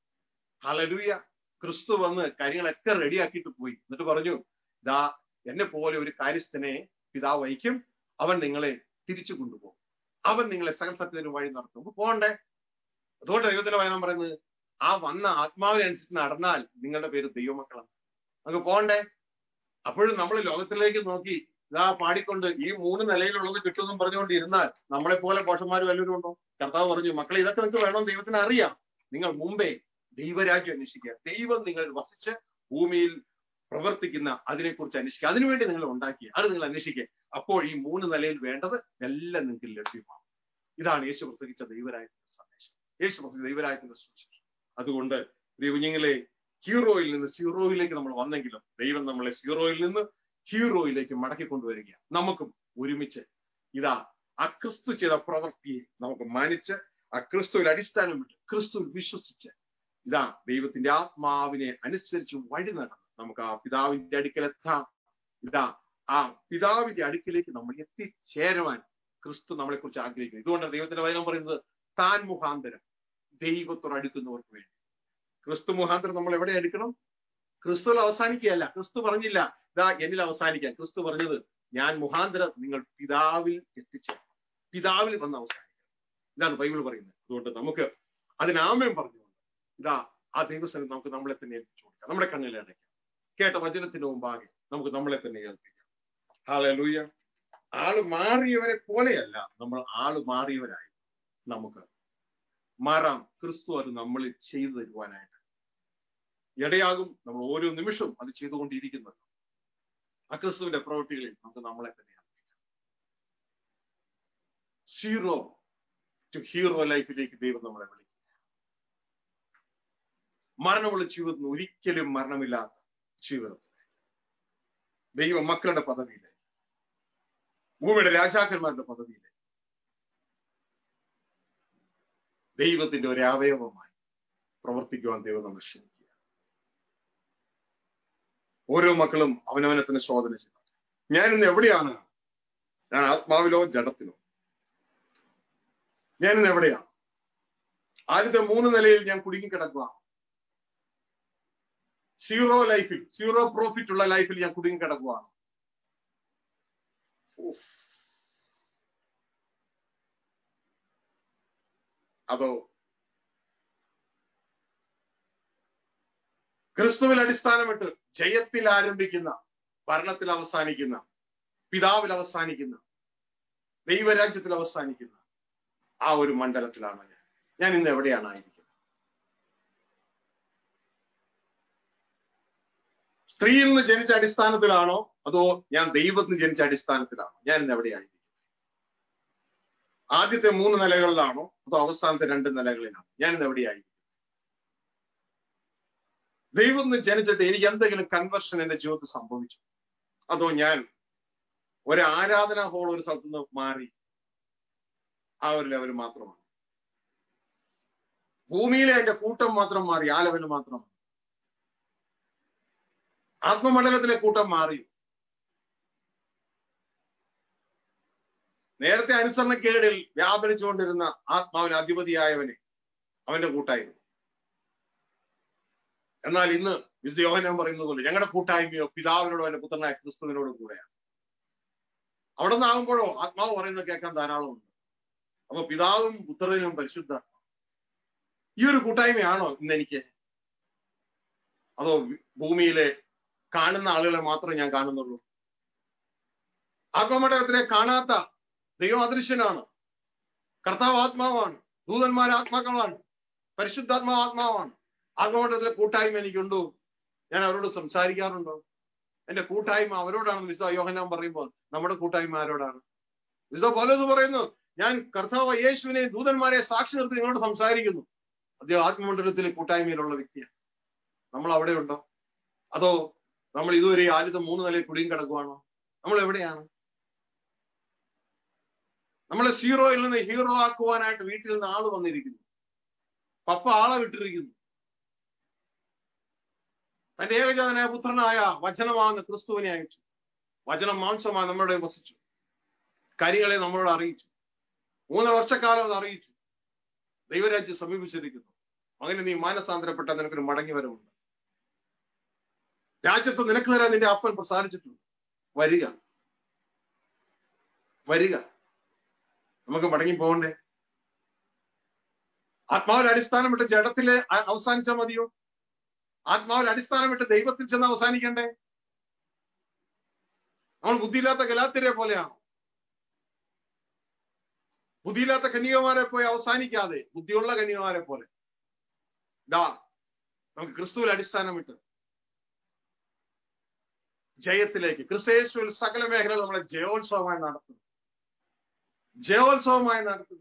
ഹലലൂയ ക്രിസ്തു വന്ന് കാര്യങ്ങളൊക്കെ റെഡിയാക്കിയിട്ട് പോയി എന്നിട്ട് പറഞ്ഞു ദാ എന്നെ പോലെ ഒരു കാര്യസ്ഥനെ പിതാവ് വഹിക്കും അവൻ നിങ്ങളെ തിരിച്ചു കൊണ്ടുപോകും അവൻ നിങ്ങളെ സകല സത്യത്തിന് വഴി നടത്തും അപ്പൊ പോകണ്ടേ അതുകൊണ്ട് ദൈവത്തിന്റെ വചനം പറയുന്നത് ആ വന്ന ആത്മാവിനനുസരിച്ച് നടന്നാൽ നിങ്ങളുടെ പേര് ദൈവമക്കളാണ് അങ്ങ് പോകണ്ടേ അപ്പോഴും നമ്മൾ ലോകത്തിലേക്ക് നോക്കി ഇതാ പാടിക്കൊണ്ട് ഈ മൂന്ന് നിലയിലുള്ളത് കിട്ടുമെന്നും പറഞ്ഞുകൊണ്ട് ഇരുന്നാൽ നമ്മളെ പോലെ പോഷന്മാർ വല്ലവരും ഉണ്ടോ കർത്താവ് പറഞ്ഞു മക്കളെ ഇതൊക്കെ നിങ്ങൾക്ക് വേണം ദൈവത്തിന് അറിയാം നിങ്ങൾ മുമ്പേ ദൈവരാജ്യം അന്വേഷിക്കുക ദൈവം നിങ്ങൾ വസിച്ച് ഭൂമിയിൽ പ്രവർത്തിക്കുന്ന അതിനെക്കുറിച്ച് അന്വേഷിക്കുക അതിനുവേണ്ടി നിങ്ങൾ ഉണ്ടാക്കിയ അത് നിങ്ങൾ അന്വേഷിക്കുക അപ്പോൾ ഈ മൂന്ന് നിലയിൽ വേണ്ടത് എല്ലാം നിങ്ങൾക്ക് ലഭ്യമാണ് ഇതാണ് യേശു പ്രസംഗിച്ച ദൈവരായത്തിന്റെ സന്ദേശം യേശു പ്രസംഗിച്ച ദൈവരായത്തിന്റെ സുവിശേഷം അതുകൊണ്ട് കുഞ്ഞുങ്ങളെ ഹീറോയിൽ നിന്ന് സീറോയിലേക്ക് നമ്മൾ വന്നെങ്കിലും ദൈവം നമ്മളെ സീറോയിൽ നിന്ന് ഹീറോയിലേക്ക് മടക്കി കൊണ്ടുവരിക നമുക്കും ഒരുമിച്ച് ഇതാ ആ ക്രിസ്തു ചെയ്ത പ്രവൃത്തിയെ നമുക്ക് മാനിച്ച് ആ ക്രിസ്തുവിൽ അടിസ്ഥാനമിട്ട് ക്രിസ്തുവിൽ വിശ്വസിച്ച് ഇതാ ദൈവത്തിന്റെ ആത്മാവിനെ അനുസരിച്ച് വഴി നടന്ന് നമുക്ക് ആ പിതാവിന്റെ അടുക്കലെത്താം ഇതാ ആ പിതാവിന്റെ അടുക്കിലേക്ക് നമ്മൾ എത്തിച്ചേരുവാൻ ക്രിസ്തു നമ്മളെ കുറിച്ച് ആഗ്രഹിക്കുന്നു ഇതുകൊണ്ടാണ് ദൈവത്തിന്റെ വചനം പറയുന്നത് താൻ മുഖാന്തരം ദൈവത്തോട് അടുക്കുന്നവർക്ക് വേണ്ടി ക്രിസ്തു മുഖാന്തരം നമ്മൾ എവിടെ എടുക്കണം ക്രിസ്തുവിൽ അവസാനിക്കുകയല്ല ക്രിസ്തു പറഞ്ഞില്ല ഇതാ എന്നിൽ അവസാനിക്കാൻ ക്രിസ്തു പറഞ്ഞത് ഞാൻ മുഖാന്തരം നിങ്ങൾ പിതാവിൽ എത്തിച്ചേരും പിതാവിൽ വന്ന് അവസാനിക്കണം ഇതാണ് ബൈബിൾ പറയുന്നത് അതുകൊണ്ട് നമുക്ക് അതിനാമയം പറഞ്ഞുകൊണ്ട് ഇതാ ആ ദൈവസ്ഥലം നമുക്ക് നമ്മളെ തന്നെ ഏൽപ്പിച്ചു കൊടുക്കാം നമ്മുടെ കണ്ണിൽ അടയ്ക്കാം കേട്ട വചനത്തിന് മുമ്പാകെ നമുക്ക് നമ്മളെ തന്നെ ഏൽപ്പിക്കാം ഹാളെ ലൂയ ആള് മാറിയവരെ പോലെയല്ല നമ്മൾ ആള് മാറിയവരായി നമുക്ക് മാറാം ക്രിസ്തു അത് നമ്മളിൽ ചെയ്തു തരുവാനായിട്ട് ഇടയാകും നമ്മൾ ഓരോ നിമിഷവും അത് ചെയ്തുകൊണ്ടിരിക്കുന്നത് ആ ക്രിസ്തുവിന്റെ പ്രവൃത്തികളിൽ നമുക്ക് നമ്മളെ തന്നെ സീറോ ടു ഹീറോ ലൈഫിലേക്ക് ദൈവം നമ്മളെ വിളിക്കും മരണമുള്ള ജീവിതത്തിന് ഒരിക്കലും മരണമില്ലാത്ത ജീവിതത്തിൽ ദൈവ മക്കളുടെ പദവിയിലെ ഭൂമിയുടെ രാജാക്കന്മാരുടെ പദവിയിലെ ദൈവത്തിന്റെ ഒരു അവയവമായി പ്രവർത്തിക്കുവാൻ ദൈവം നമ്മൾ ക്ഷണിക്കുക ഓരോ മക്കളും അവനവനെ തന്നെ ശോധന ചെയ്യണം ഞാൻ ഇന്ന് എവിടെയാണ് ഞാൻ ആത്മാവിലോ ജഡത്തിലോ ഞാൻ ഇന്ന് എവിടെയാണ് ആദ്യത്തെ മൂന്ന് നിലയിൽ ഞാൻ കുടുങ്ങിക്കിടക്കുക സീറോ ലൈഫിൽ സീറോ പ്രോഫിറ്റ് ഉള്ള ലൈഫിൽ ഞാൻ കുടുങ്ങിക്കിടക്കുകയാണ് അതോ ക്രിസ്തുവിൽ അടിസ്ഥാനമിട്ട് ജയത്തിൽ ആരംഭിക്കുന്ന ഭരണത്തിൽ അവസാനിക്കുന്ന പിതാവിൽ അവസാനിക്കുന്ന ദൈവരാജ്യത്തിൽ അവസാനിക്കുന്ന ആ ഒരു മണ്ഡലത്തിലാണ് ഞാൻ ഞാൻ ഇന്ന് എവിടെയാണ് ആയിരിക്കുന്നത് സ്ത്രീയിൽ നിന്ന് ജനിച്ച അടിസ്ഥാനത്തിലാണോ അതോ ഞാൻ ദൈവത്തിന് ജനിച്ച അടിസ്ഥാനത്തിലാണോ ഞാൻ ഇന്ന് എവിടെയായിരിക്കും ആദ്യത്തെ മൂന്ന് നിലകളിലാണോ അതോ അവസാനത്തെ രണ്ട് നിലകളിലാണോ ഞാൻ ഇന്ന് എവിടെയായിരിക്കും ദൈവം നിന്ന് ജനിച്ചിട്ട് എനിക്ക് എന്തെങ്കിലും കൺവെർഷൻ എന്റെ ജീവിതത്തിൽ സംഭവിച്ചു അതോ ഞാൻ ഒരു ആരാധനാ ഹോൾ ഒരു സ്ഥലത്ത് നിന്ന് മാറി ആ ഒരു ലെവൽ മാത്രമാണ് ഭൂമിയിലെ എന്റെ കൂട്ടം മാത്രം മാറി ആ ലെവൽ മാത്രമാണ് ആത്മമണ്ഡലത്തിലെ കൂട്ടം മാറി നേരത്തെ അനുസരണക്കേടിൽ വ്യാപരിച്ചുകൊണ്ടിരുന്ന ആത്മാവിന് അധിപതിയായവന് അവന്റെ കൂട്ടായിരുന്നു എന്നാൽ ഇന്ന് വിശുദ്ധ യോഹനം പറയുന്നത് പോലെ ഞങ്ങളുടെ കൂട്ടായ്മയോ പിതാവിനോടോ എന്റെ പുത്രനായ ക്രിസ്തുവിനോടും കൂടെയാണ് അവിടെ നിന്നാകുമ്പോഴോ ആത്മാവ് പറയുന്നത് കേൾക്കാൻ ധാരാളമുണ്ട് അപ്പൊ പിതാവും പുത്രനും പരിശുദ്ധ ഈ ഒരു കൂട്ടായ്മയാണോ ഇന്ന് എനിക്ക് അതോ ഭൂമിയിലെ കാണുന്ന ആളുകളെ മാത്രമേ ഞാൻ കാണുന്നുള്ളൂ ആത്മമണ്ഡലത്തിലെ കാണാത്ത ദൈവം അദൃശ്യനാണ് കർത്താവ് ആത്മാവാണ് ദൂതന്മാർ ആത്മാക്കളാണ് പരിശുദ്ധാത്മാ ആത്മാവാണ് ആത്മമണ്ഡലത്തിലെ കൂട്ടായ്മ എനിക്കുണ്ടോ ഞാൻ അവരോട് സംസാരിക്കാറുണ്ടോ എന്റെ കൂട്ടായ്മ അവരോടാണെന്ന് വിശുദ്ധ യോഹനാൻ പറയുമ്പോൾ നമ്മുടെ കൂട്ടായ്മ ആരോടാണ് വിശുദ്ധ പോലത് പറയുന്നു ഞാൻ കർത്താവ് യേശുവിനെ ദൂതന്മാരെ സാക്ഷി നിർത്തി നിങ്ങളോട് സംസാരിക്കുന്നു അദ്ദേഹം ആത്മമണ്ഡലത്തിലെ കൂട്ടായ്മയിലുള്ള വ്യക്തിയാണ് നമ്മൾ അവിടെ ഉണ്ടോ അതോ നമ്മൾ ഇതുവരെ ആദ്യത്തെ മൂന്ന് നിലയിൽ കുടിയും കിടക്കുവാണോ നമ്മൾ എവിടെയാണ് നമ്മളെ സീറോയിൽ നിന്ന് ഹീറോ ആക്കുവാനായിട്ട് വീട്ടിൽ നിന്ന് ആള് വന്നിരിക്കുന്നു പപ്പ ആളെ വിട്ടിരിക്കുന്നു തന്റെ ഏകജാതനായ പുത്രനായ വചനമാകുന്ന ക്രിസ്തുവിനെ അയച്ചു വചനം മാംസമായി നമ്മളുടെ വസിച്ചു കാര്യങ്ങളെ നമ്മളോട് അറിയിച്ചു മൂന്നര വർഷക്കാലം അത് അറിയിച്ചു ദൈവരാജ്യം സമീപിച്ചിരിക്കുന്നു അങ്ങനെ നീ മാനസാന്തരപ്പെട്ട നിനക്കൊരു മടങ്ങി വരവുണ്ട് രാജ്യത്ത് നിനക്ക് തരാൻ നിന്റെ അപ്പൻ പ്രസാദിച്ചിട്ടുണ്ട് വരിക വരിക നമുക്ക് മടങ്ങി പോകണ്ടേ ആത്മാവിൽ അടിസ്ഥാനം വിട്ട് ജഡത്തിലെ അവസാനിച്ചാൽ മതിയോ ആത്മാവിൽ അടിസ്ഥാനം വിട്ട് ദൈവത്തിൽ ചെന്ന് അവസാനിക്കണ്ടേ നമ്മൾ ബുദ്ധിയില്ലാത്ത ഗലാത്തിരെ പോലെയാണോ ബുദ്ധിയില്ലാത്ത കന്യകമാരെ പോയി അവസാനിക്കാതെ ബുദ്ധിയുള്ള കന്യകമാരെ പോലെ ഡാ നമുക്ക് ക്രിസ്തുവിൽ അടിസ്ഥാനം വിട്ട് ജയത്തിലേക്ക് ക്രിസ്തയേശുവിൽ സകല മേഖലകൾ നമ്മളെ ജയോത്സവമായി നടത്തുന്നു ജയോത്സവമായി നടത്തുന്നു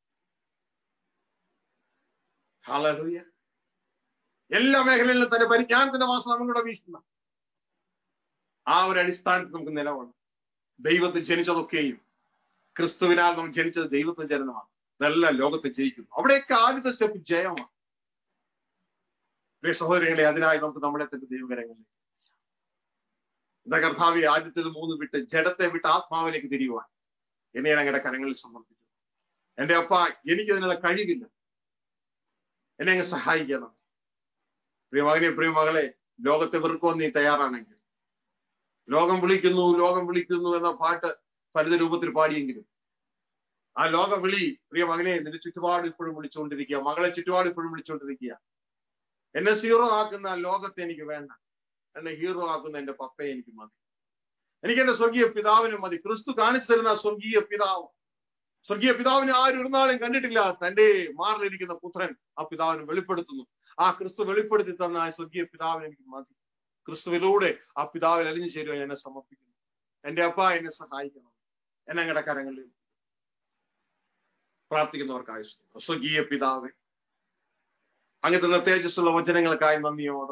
ഹല്ലേലൂയ എല്ലാ മേഖലയിലും തന്നെ പരിജ്ഞാനത്തിന്റെ വാസന നമ്മളുടെ വീശുന്ന ആ ഒരു അടിസ്ഥാനത്തിൽ നമുക്ക് നിലവാണ് ദൈവത്തിൽ ജനിച്ചതൊക്കെയും ക്രിസ്തുവിനാൽ നാം ജനിച്ചത് ദൈവത്തിന്റെ ജനനമാണ് ഇതെല്ലാം ലോകത്തെ ജയിക്കുന്നു അവിടെയൊക്കെ ആദ്യത്തെ സ്റ്റെപ്പ് ജയമാണ് പ്രിയ സഹോദരങ്ങളെ അതിനായി നമുക്ക് നമ്മളെ തന്നെ ദൈവകരങ്ങളിലേക്ക് എന്താ കർത്താവി ആദ്യത്തേത് മൂന്ന് വിട്ട് ജഡത്തെ വിട്ട് ആത്മാവിലേക്ക് തിരിയുവാൻ എന്നെ ഞാൻ അങ്ങയുടെ കരങ്ങളിൽ സമർപ്പിച്ചു എന്റെ അപ്പ എനിക്ക് അതിനുള്ള കഴിവില്ല എന്നെ അങ്ങ് സഹായിക്കണം പ്രിയമകനെ പ്രിയമകളെ ലോകത്തെ വെറുക്കുവാൻ നീ തയ്യാറാണെങ്കിൽ ലോകം വിളിക്കുന്നു ലോകം വിളിക്കുന്നു എന്ന പാട്ട് പലത രൂപത്തിൽ പാടിയെങ്കിലും ആ ലോക വിളി പ്രിയ മകനെ നിന്റെ ചുറ്റുപാട് ഇപ്പോഴും വിളിച്ചുകൊണ്ടിരിക്കുക മകളെ ചുറ്റുപാട് ഇപ്പോഴും വിളിച്ചുകൊണ്ടിരിക്കുക എന്നെ സീറോ ആക്കുന്ന ആ ലോകത്തെ എനിക്ക് വേണ്ട എന്നെ ഹീറോ ആക്കുന്ന എന്റെ പപ്പയെ എനിക്ക് മതി എനിക്ക് എന്റെ സ്വർഗീയ പിതാവിനും മതി ക്രിസ്തു കാണിച്ചു തരുന്ന സ്വർഗീയ പിതാവ് സ്വർഗീയ പിതാവിനെ ആരും ഒരു നാളും കണ്ടിട്ടില്ല തന്റെ മാറിലിരിക്കുന്ന പുത്രൻ ആ പിതാവിന് വെളിപ്പെടുത്തുന്നു ആ ക്രിസ്തു വെളിപ്പെടുത്തി തന്ന ആ സ്വർഗീയ പിതാവിന് എനിക്ക് മതി ക്രിസ്തുവിലൂടെ ആ പിതാവിൽ അലിഞ്ഞു ചേരുവാൻ എന്നെ സമർപ്പിക്കുന്നു എന്റെ അപ്പ എന്നെ സഹായിക്കണം എന്നെ അങ്ങയുടെ കരങ്ങളിൽ പ്രാർത്ഥിക്കുന്നവർക്കായി സ്വർഗീയ പിതാവെ അങ്ങ് തന്ന തേജസ്സുള്ള വചനങ്ങൾക്കായി നന്ദിയോടെ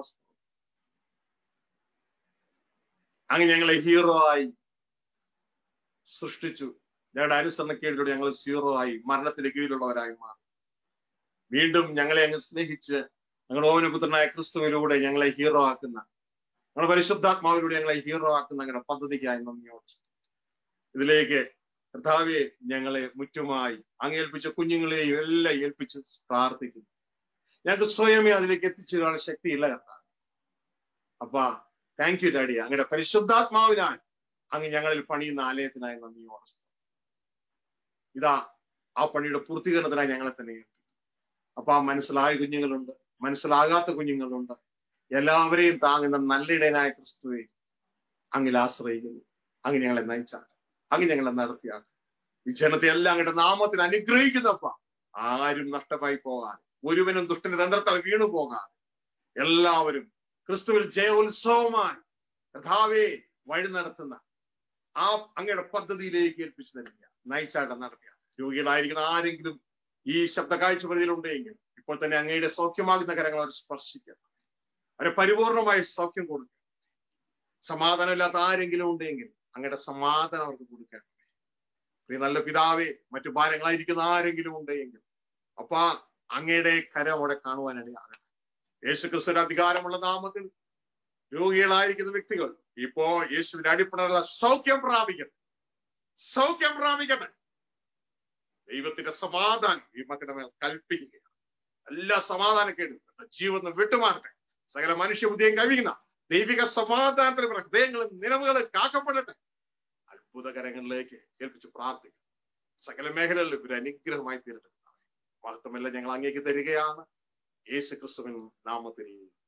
അങ്ങ് ഞങ്ങളെ ഹീറോ ആയി സൃഷ്ടിച്ചു ഞങ്ങളുടെ അനുസരണക്കേടിലൂടെ ഞങ്ങൾ സീറോ ആയി മരണത്തിന്റെ കീഴിലുള്ളവരായി മാറി വീണ്ടും ഞങ്ങളെ അങ്ങ് സ്നേഹിച്ച് ഞങ്ങളുടെ ഓവനപുത്രനായ ക്രിസ്തുവിലൂടെ ഞങ്ങളെ ഹീറോ ആക്കുന്ന ഞങ്ങളുടെ പരിശുദ്ധാത്മാവിലൂടെ ഞങ്ങളെ ഹീറോ ആക്കുന്ന ഞങ്ങളുടെ പദ്ധതിക്കായി നന്ദിയോട് ഇതിലേക്ക് കർത്താവെ ഞങ്ങളെ മുറ്റുമായി അങ്ങേൽപ്പിച്ച കുഞ്ഞുങ്ങളെയും എല്ലാം ഏൽപ്പിച്ച് പ്രാർത്ഥിക്കുന്നു ഞങ്ങൾക്ക് സ്വയമേ അതിലേക്ക് എത്തിച്ചു കാണാൻ ശക്തിയില്ല കർത്താവ് അപ്പാ താങ്ക് യു ഡാഡി അങ്ങയുടെ പരിശുദ്ധാത്മാവിനാൽ അങ്ങ് ഞങ്ങളിൽ പണിയുന്ന ആലയത്തിനായി നന്ദിയോട് ഇതാ ആ പണിയുടെ പൂർത്തീകരണത്തിനായി ഞങ്ങളെ തന്നെ ഏൽപ്പിക്കും അപ്പൊ ആ മനസ്സിലായ കുഞ്ഞുങ്ങളുണ്ട് മനസ്സിലാകാത്ത കുഞ്ഞുങ്ങളുണ്ട് എല്ലാവരെയും താങ്ങുന്ന നല്ലിടയനായ ക്രിസ്തുവെ അങ്ങിൽ ആശ്രയിക്കുന്നു അങ്ങ് ഞങ്ങളെ നയിച്ചാണ് അങ്ങ് ഞങ്ങളെ നടത്തിയാണ് ഈ ജനത്തെ എല്ലാം അങ്ങയുടെ നാമത്തിൽ അനുഗ്രഹിക്കുന്നപ്പ ആരും നഷ്ടമായി പോകാൻ ഒരുവനും ദുഷ്ടന്റെ തന്ത്രത്താൽ വീണു പോകാൻ എല്ലാവരും ക്രിസ്തുവിൽ ജയോത്സവമായി കഥാവെ വഴി നടത്തുന്ന ആ അങ്ങയുടെ പദ്ധതിയിലേക്ക് ഏൽപ്പിച്ചു തരിക നയിച്ചാട്ടം നടത്തുക രോഗികളായിരിക്കുന്ന ആരെങ്കിലും ഈ ശബ്ദ കാഴ്ച പരിധിയിലുണ്ടെങ്കിൽ ഇപ്പോൾ തന്നെ അങ്ങയുടെ സൗഖ്യമാകുന്ന കരങ്ങൾ അവർ സ്പർശിക്കുക അവരെ പരിപൂർണമായി സൗഖ്യം കൊടുക്കുക സമാധാനമില്ലാത്ത ആരെങ്കിലും ഉണ്ടെങ്കിൽ അങ്ങയുടെ സമാധാനം അവർക്ക് കൊടുക്കണം പ്രിയ നല്ല പിതാവേ മറ്റു ഭാരങ്ങളായിരിക്കുന്ന ആരെങ്കിലും ഉണ്ടെങ്കിൽ അപ്പൊ അങ്ങയുടെ കരം അവിടെ കാണുവാനിടയാകണം യേശു ക്രിസ്തുവിന്റെ അധികാരമുള്ള നാമത്തിൽ രോഗികളായിരിക്കുന്ന വ്യക്തികൾ ഇപ്പോ യേശുവിന്റെ അടിപ്പടലുള്ള സൗഖ്യം പ്രാപിക്കട്ടെ സൗഖ്യം പ്രാപിക്കട്ടെ ദൈവത്തിന്റെ സമാധാനം ഈ മക്കളുടെ മേൽ കൽപ്പിക്കുകയാണ് എല്ലാ സമാധാനക്കേടും ജീവിതം വിട്ടുമാറട്ടെ സകല മനുഷ്യബുദ്ധിയും കവിയുന്ന ദൈവിക സമാധാനത്തിന് ഹൃദയങ്ങളും നിലവുകളും കാക്കപ്പെടട്ടെ അത്ഭുതകരങ്ങളിലേക്ക് ഏൽപ്പിച്ച് പ്രാർത്ഥിക്കും സകല മേഖലകളിലും ഒരു അനുഗ്രഹമായി തീരട്ടെ മഹത്വമെല്ലാം ഞങ്ങൾ അങ്ങേക്ക് തരികയാണ് യേശു ക്രിസ്തുവിൻ നാമത്തിൽ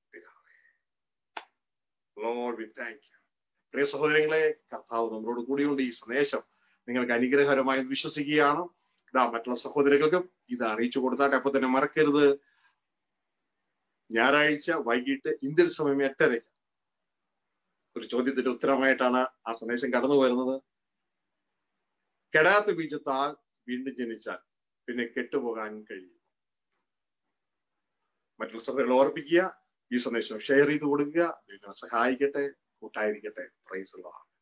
ലോഡ് വി താങ്ക് യു പ്രിയ സഹോദരങ്ങളെ കർത്താവ് നമ്മളോട് കൂടിയുണ്ട് ഈ സന്ദേശം നിങ്ങൾക്ക് അനുഗ്രഹകരമായി വിശ്വസിക്കുകയാണ് ഇതാ മറ്റുള്ള സഹോദരങ്ങൾക്കും ഇത് അറിയിച്ചു കൊടുത്താട്ടെ അപ്പൊ തന്നെ മറക്കരുത് ഞായറാഴ്ച വൈകിട്ട് ഇന്ത്യൻ സമയം എട്ടരയ്ക്ക് ഒരു ചോദ്യത്തിന്റെ ഉത്തരമായിട്ടാണ് ആ സന്ദേശം കടന്നു വരുന്നത് കെടാത്ത ബീജത്താൽ വീണ്ടും ജനിച്ചാൽ പിന്നെ കെട്ടുപോകാൻ കഴിയും മറ്റുള്ള സഹോദരങ്ങൾ ഓർപ്പിക്കുക ഈ സന്ദേശം ഷെയർ ചെയ്ത് കൊടുക്കുക നിങ്ങളെ സഹായിക്കട്ടെ കൂട്ടായിരിക്കട്ടെ പ്രൈസ്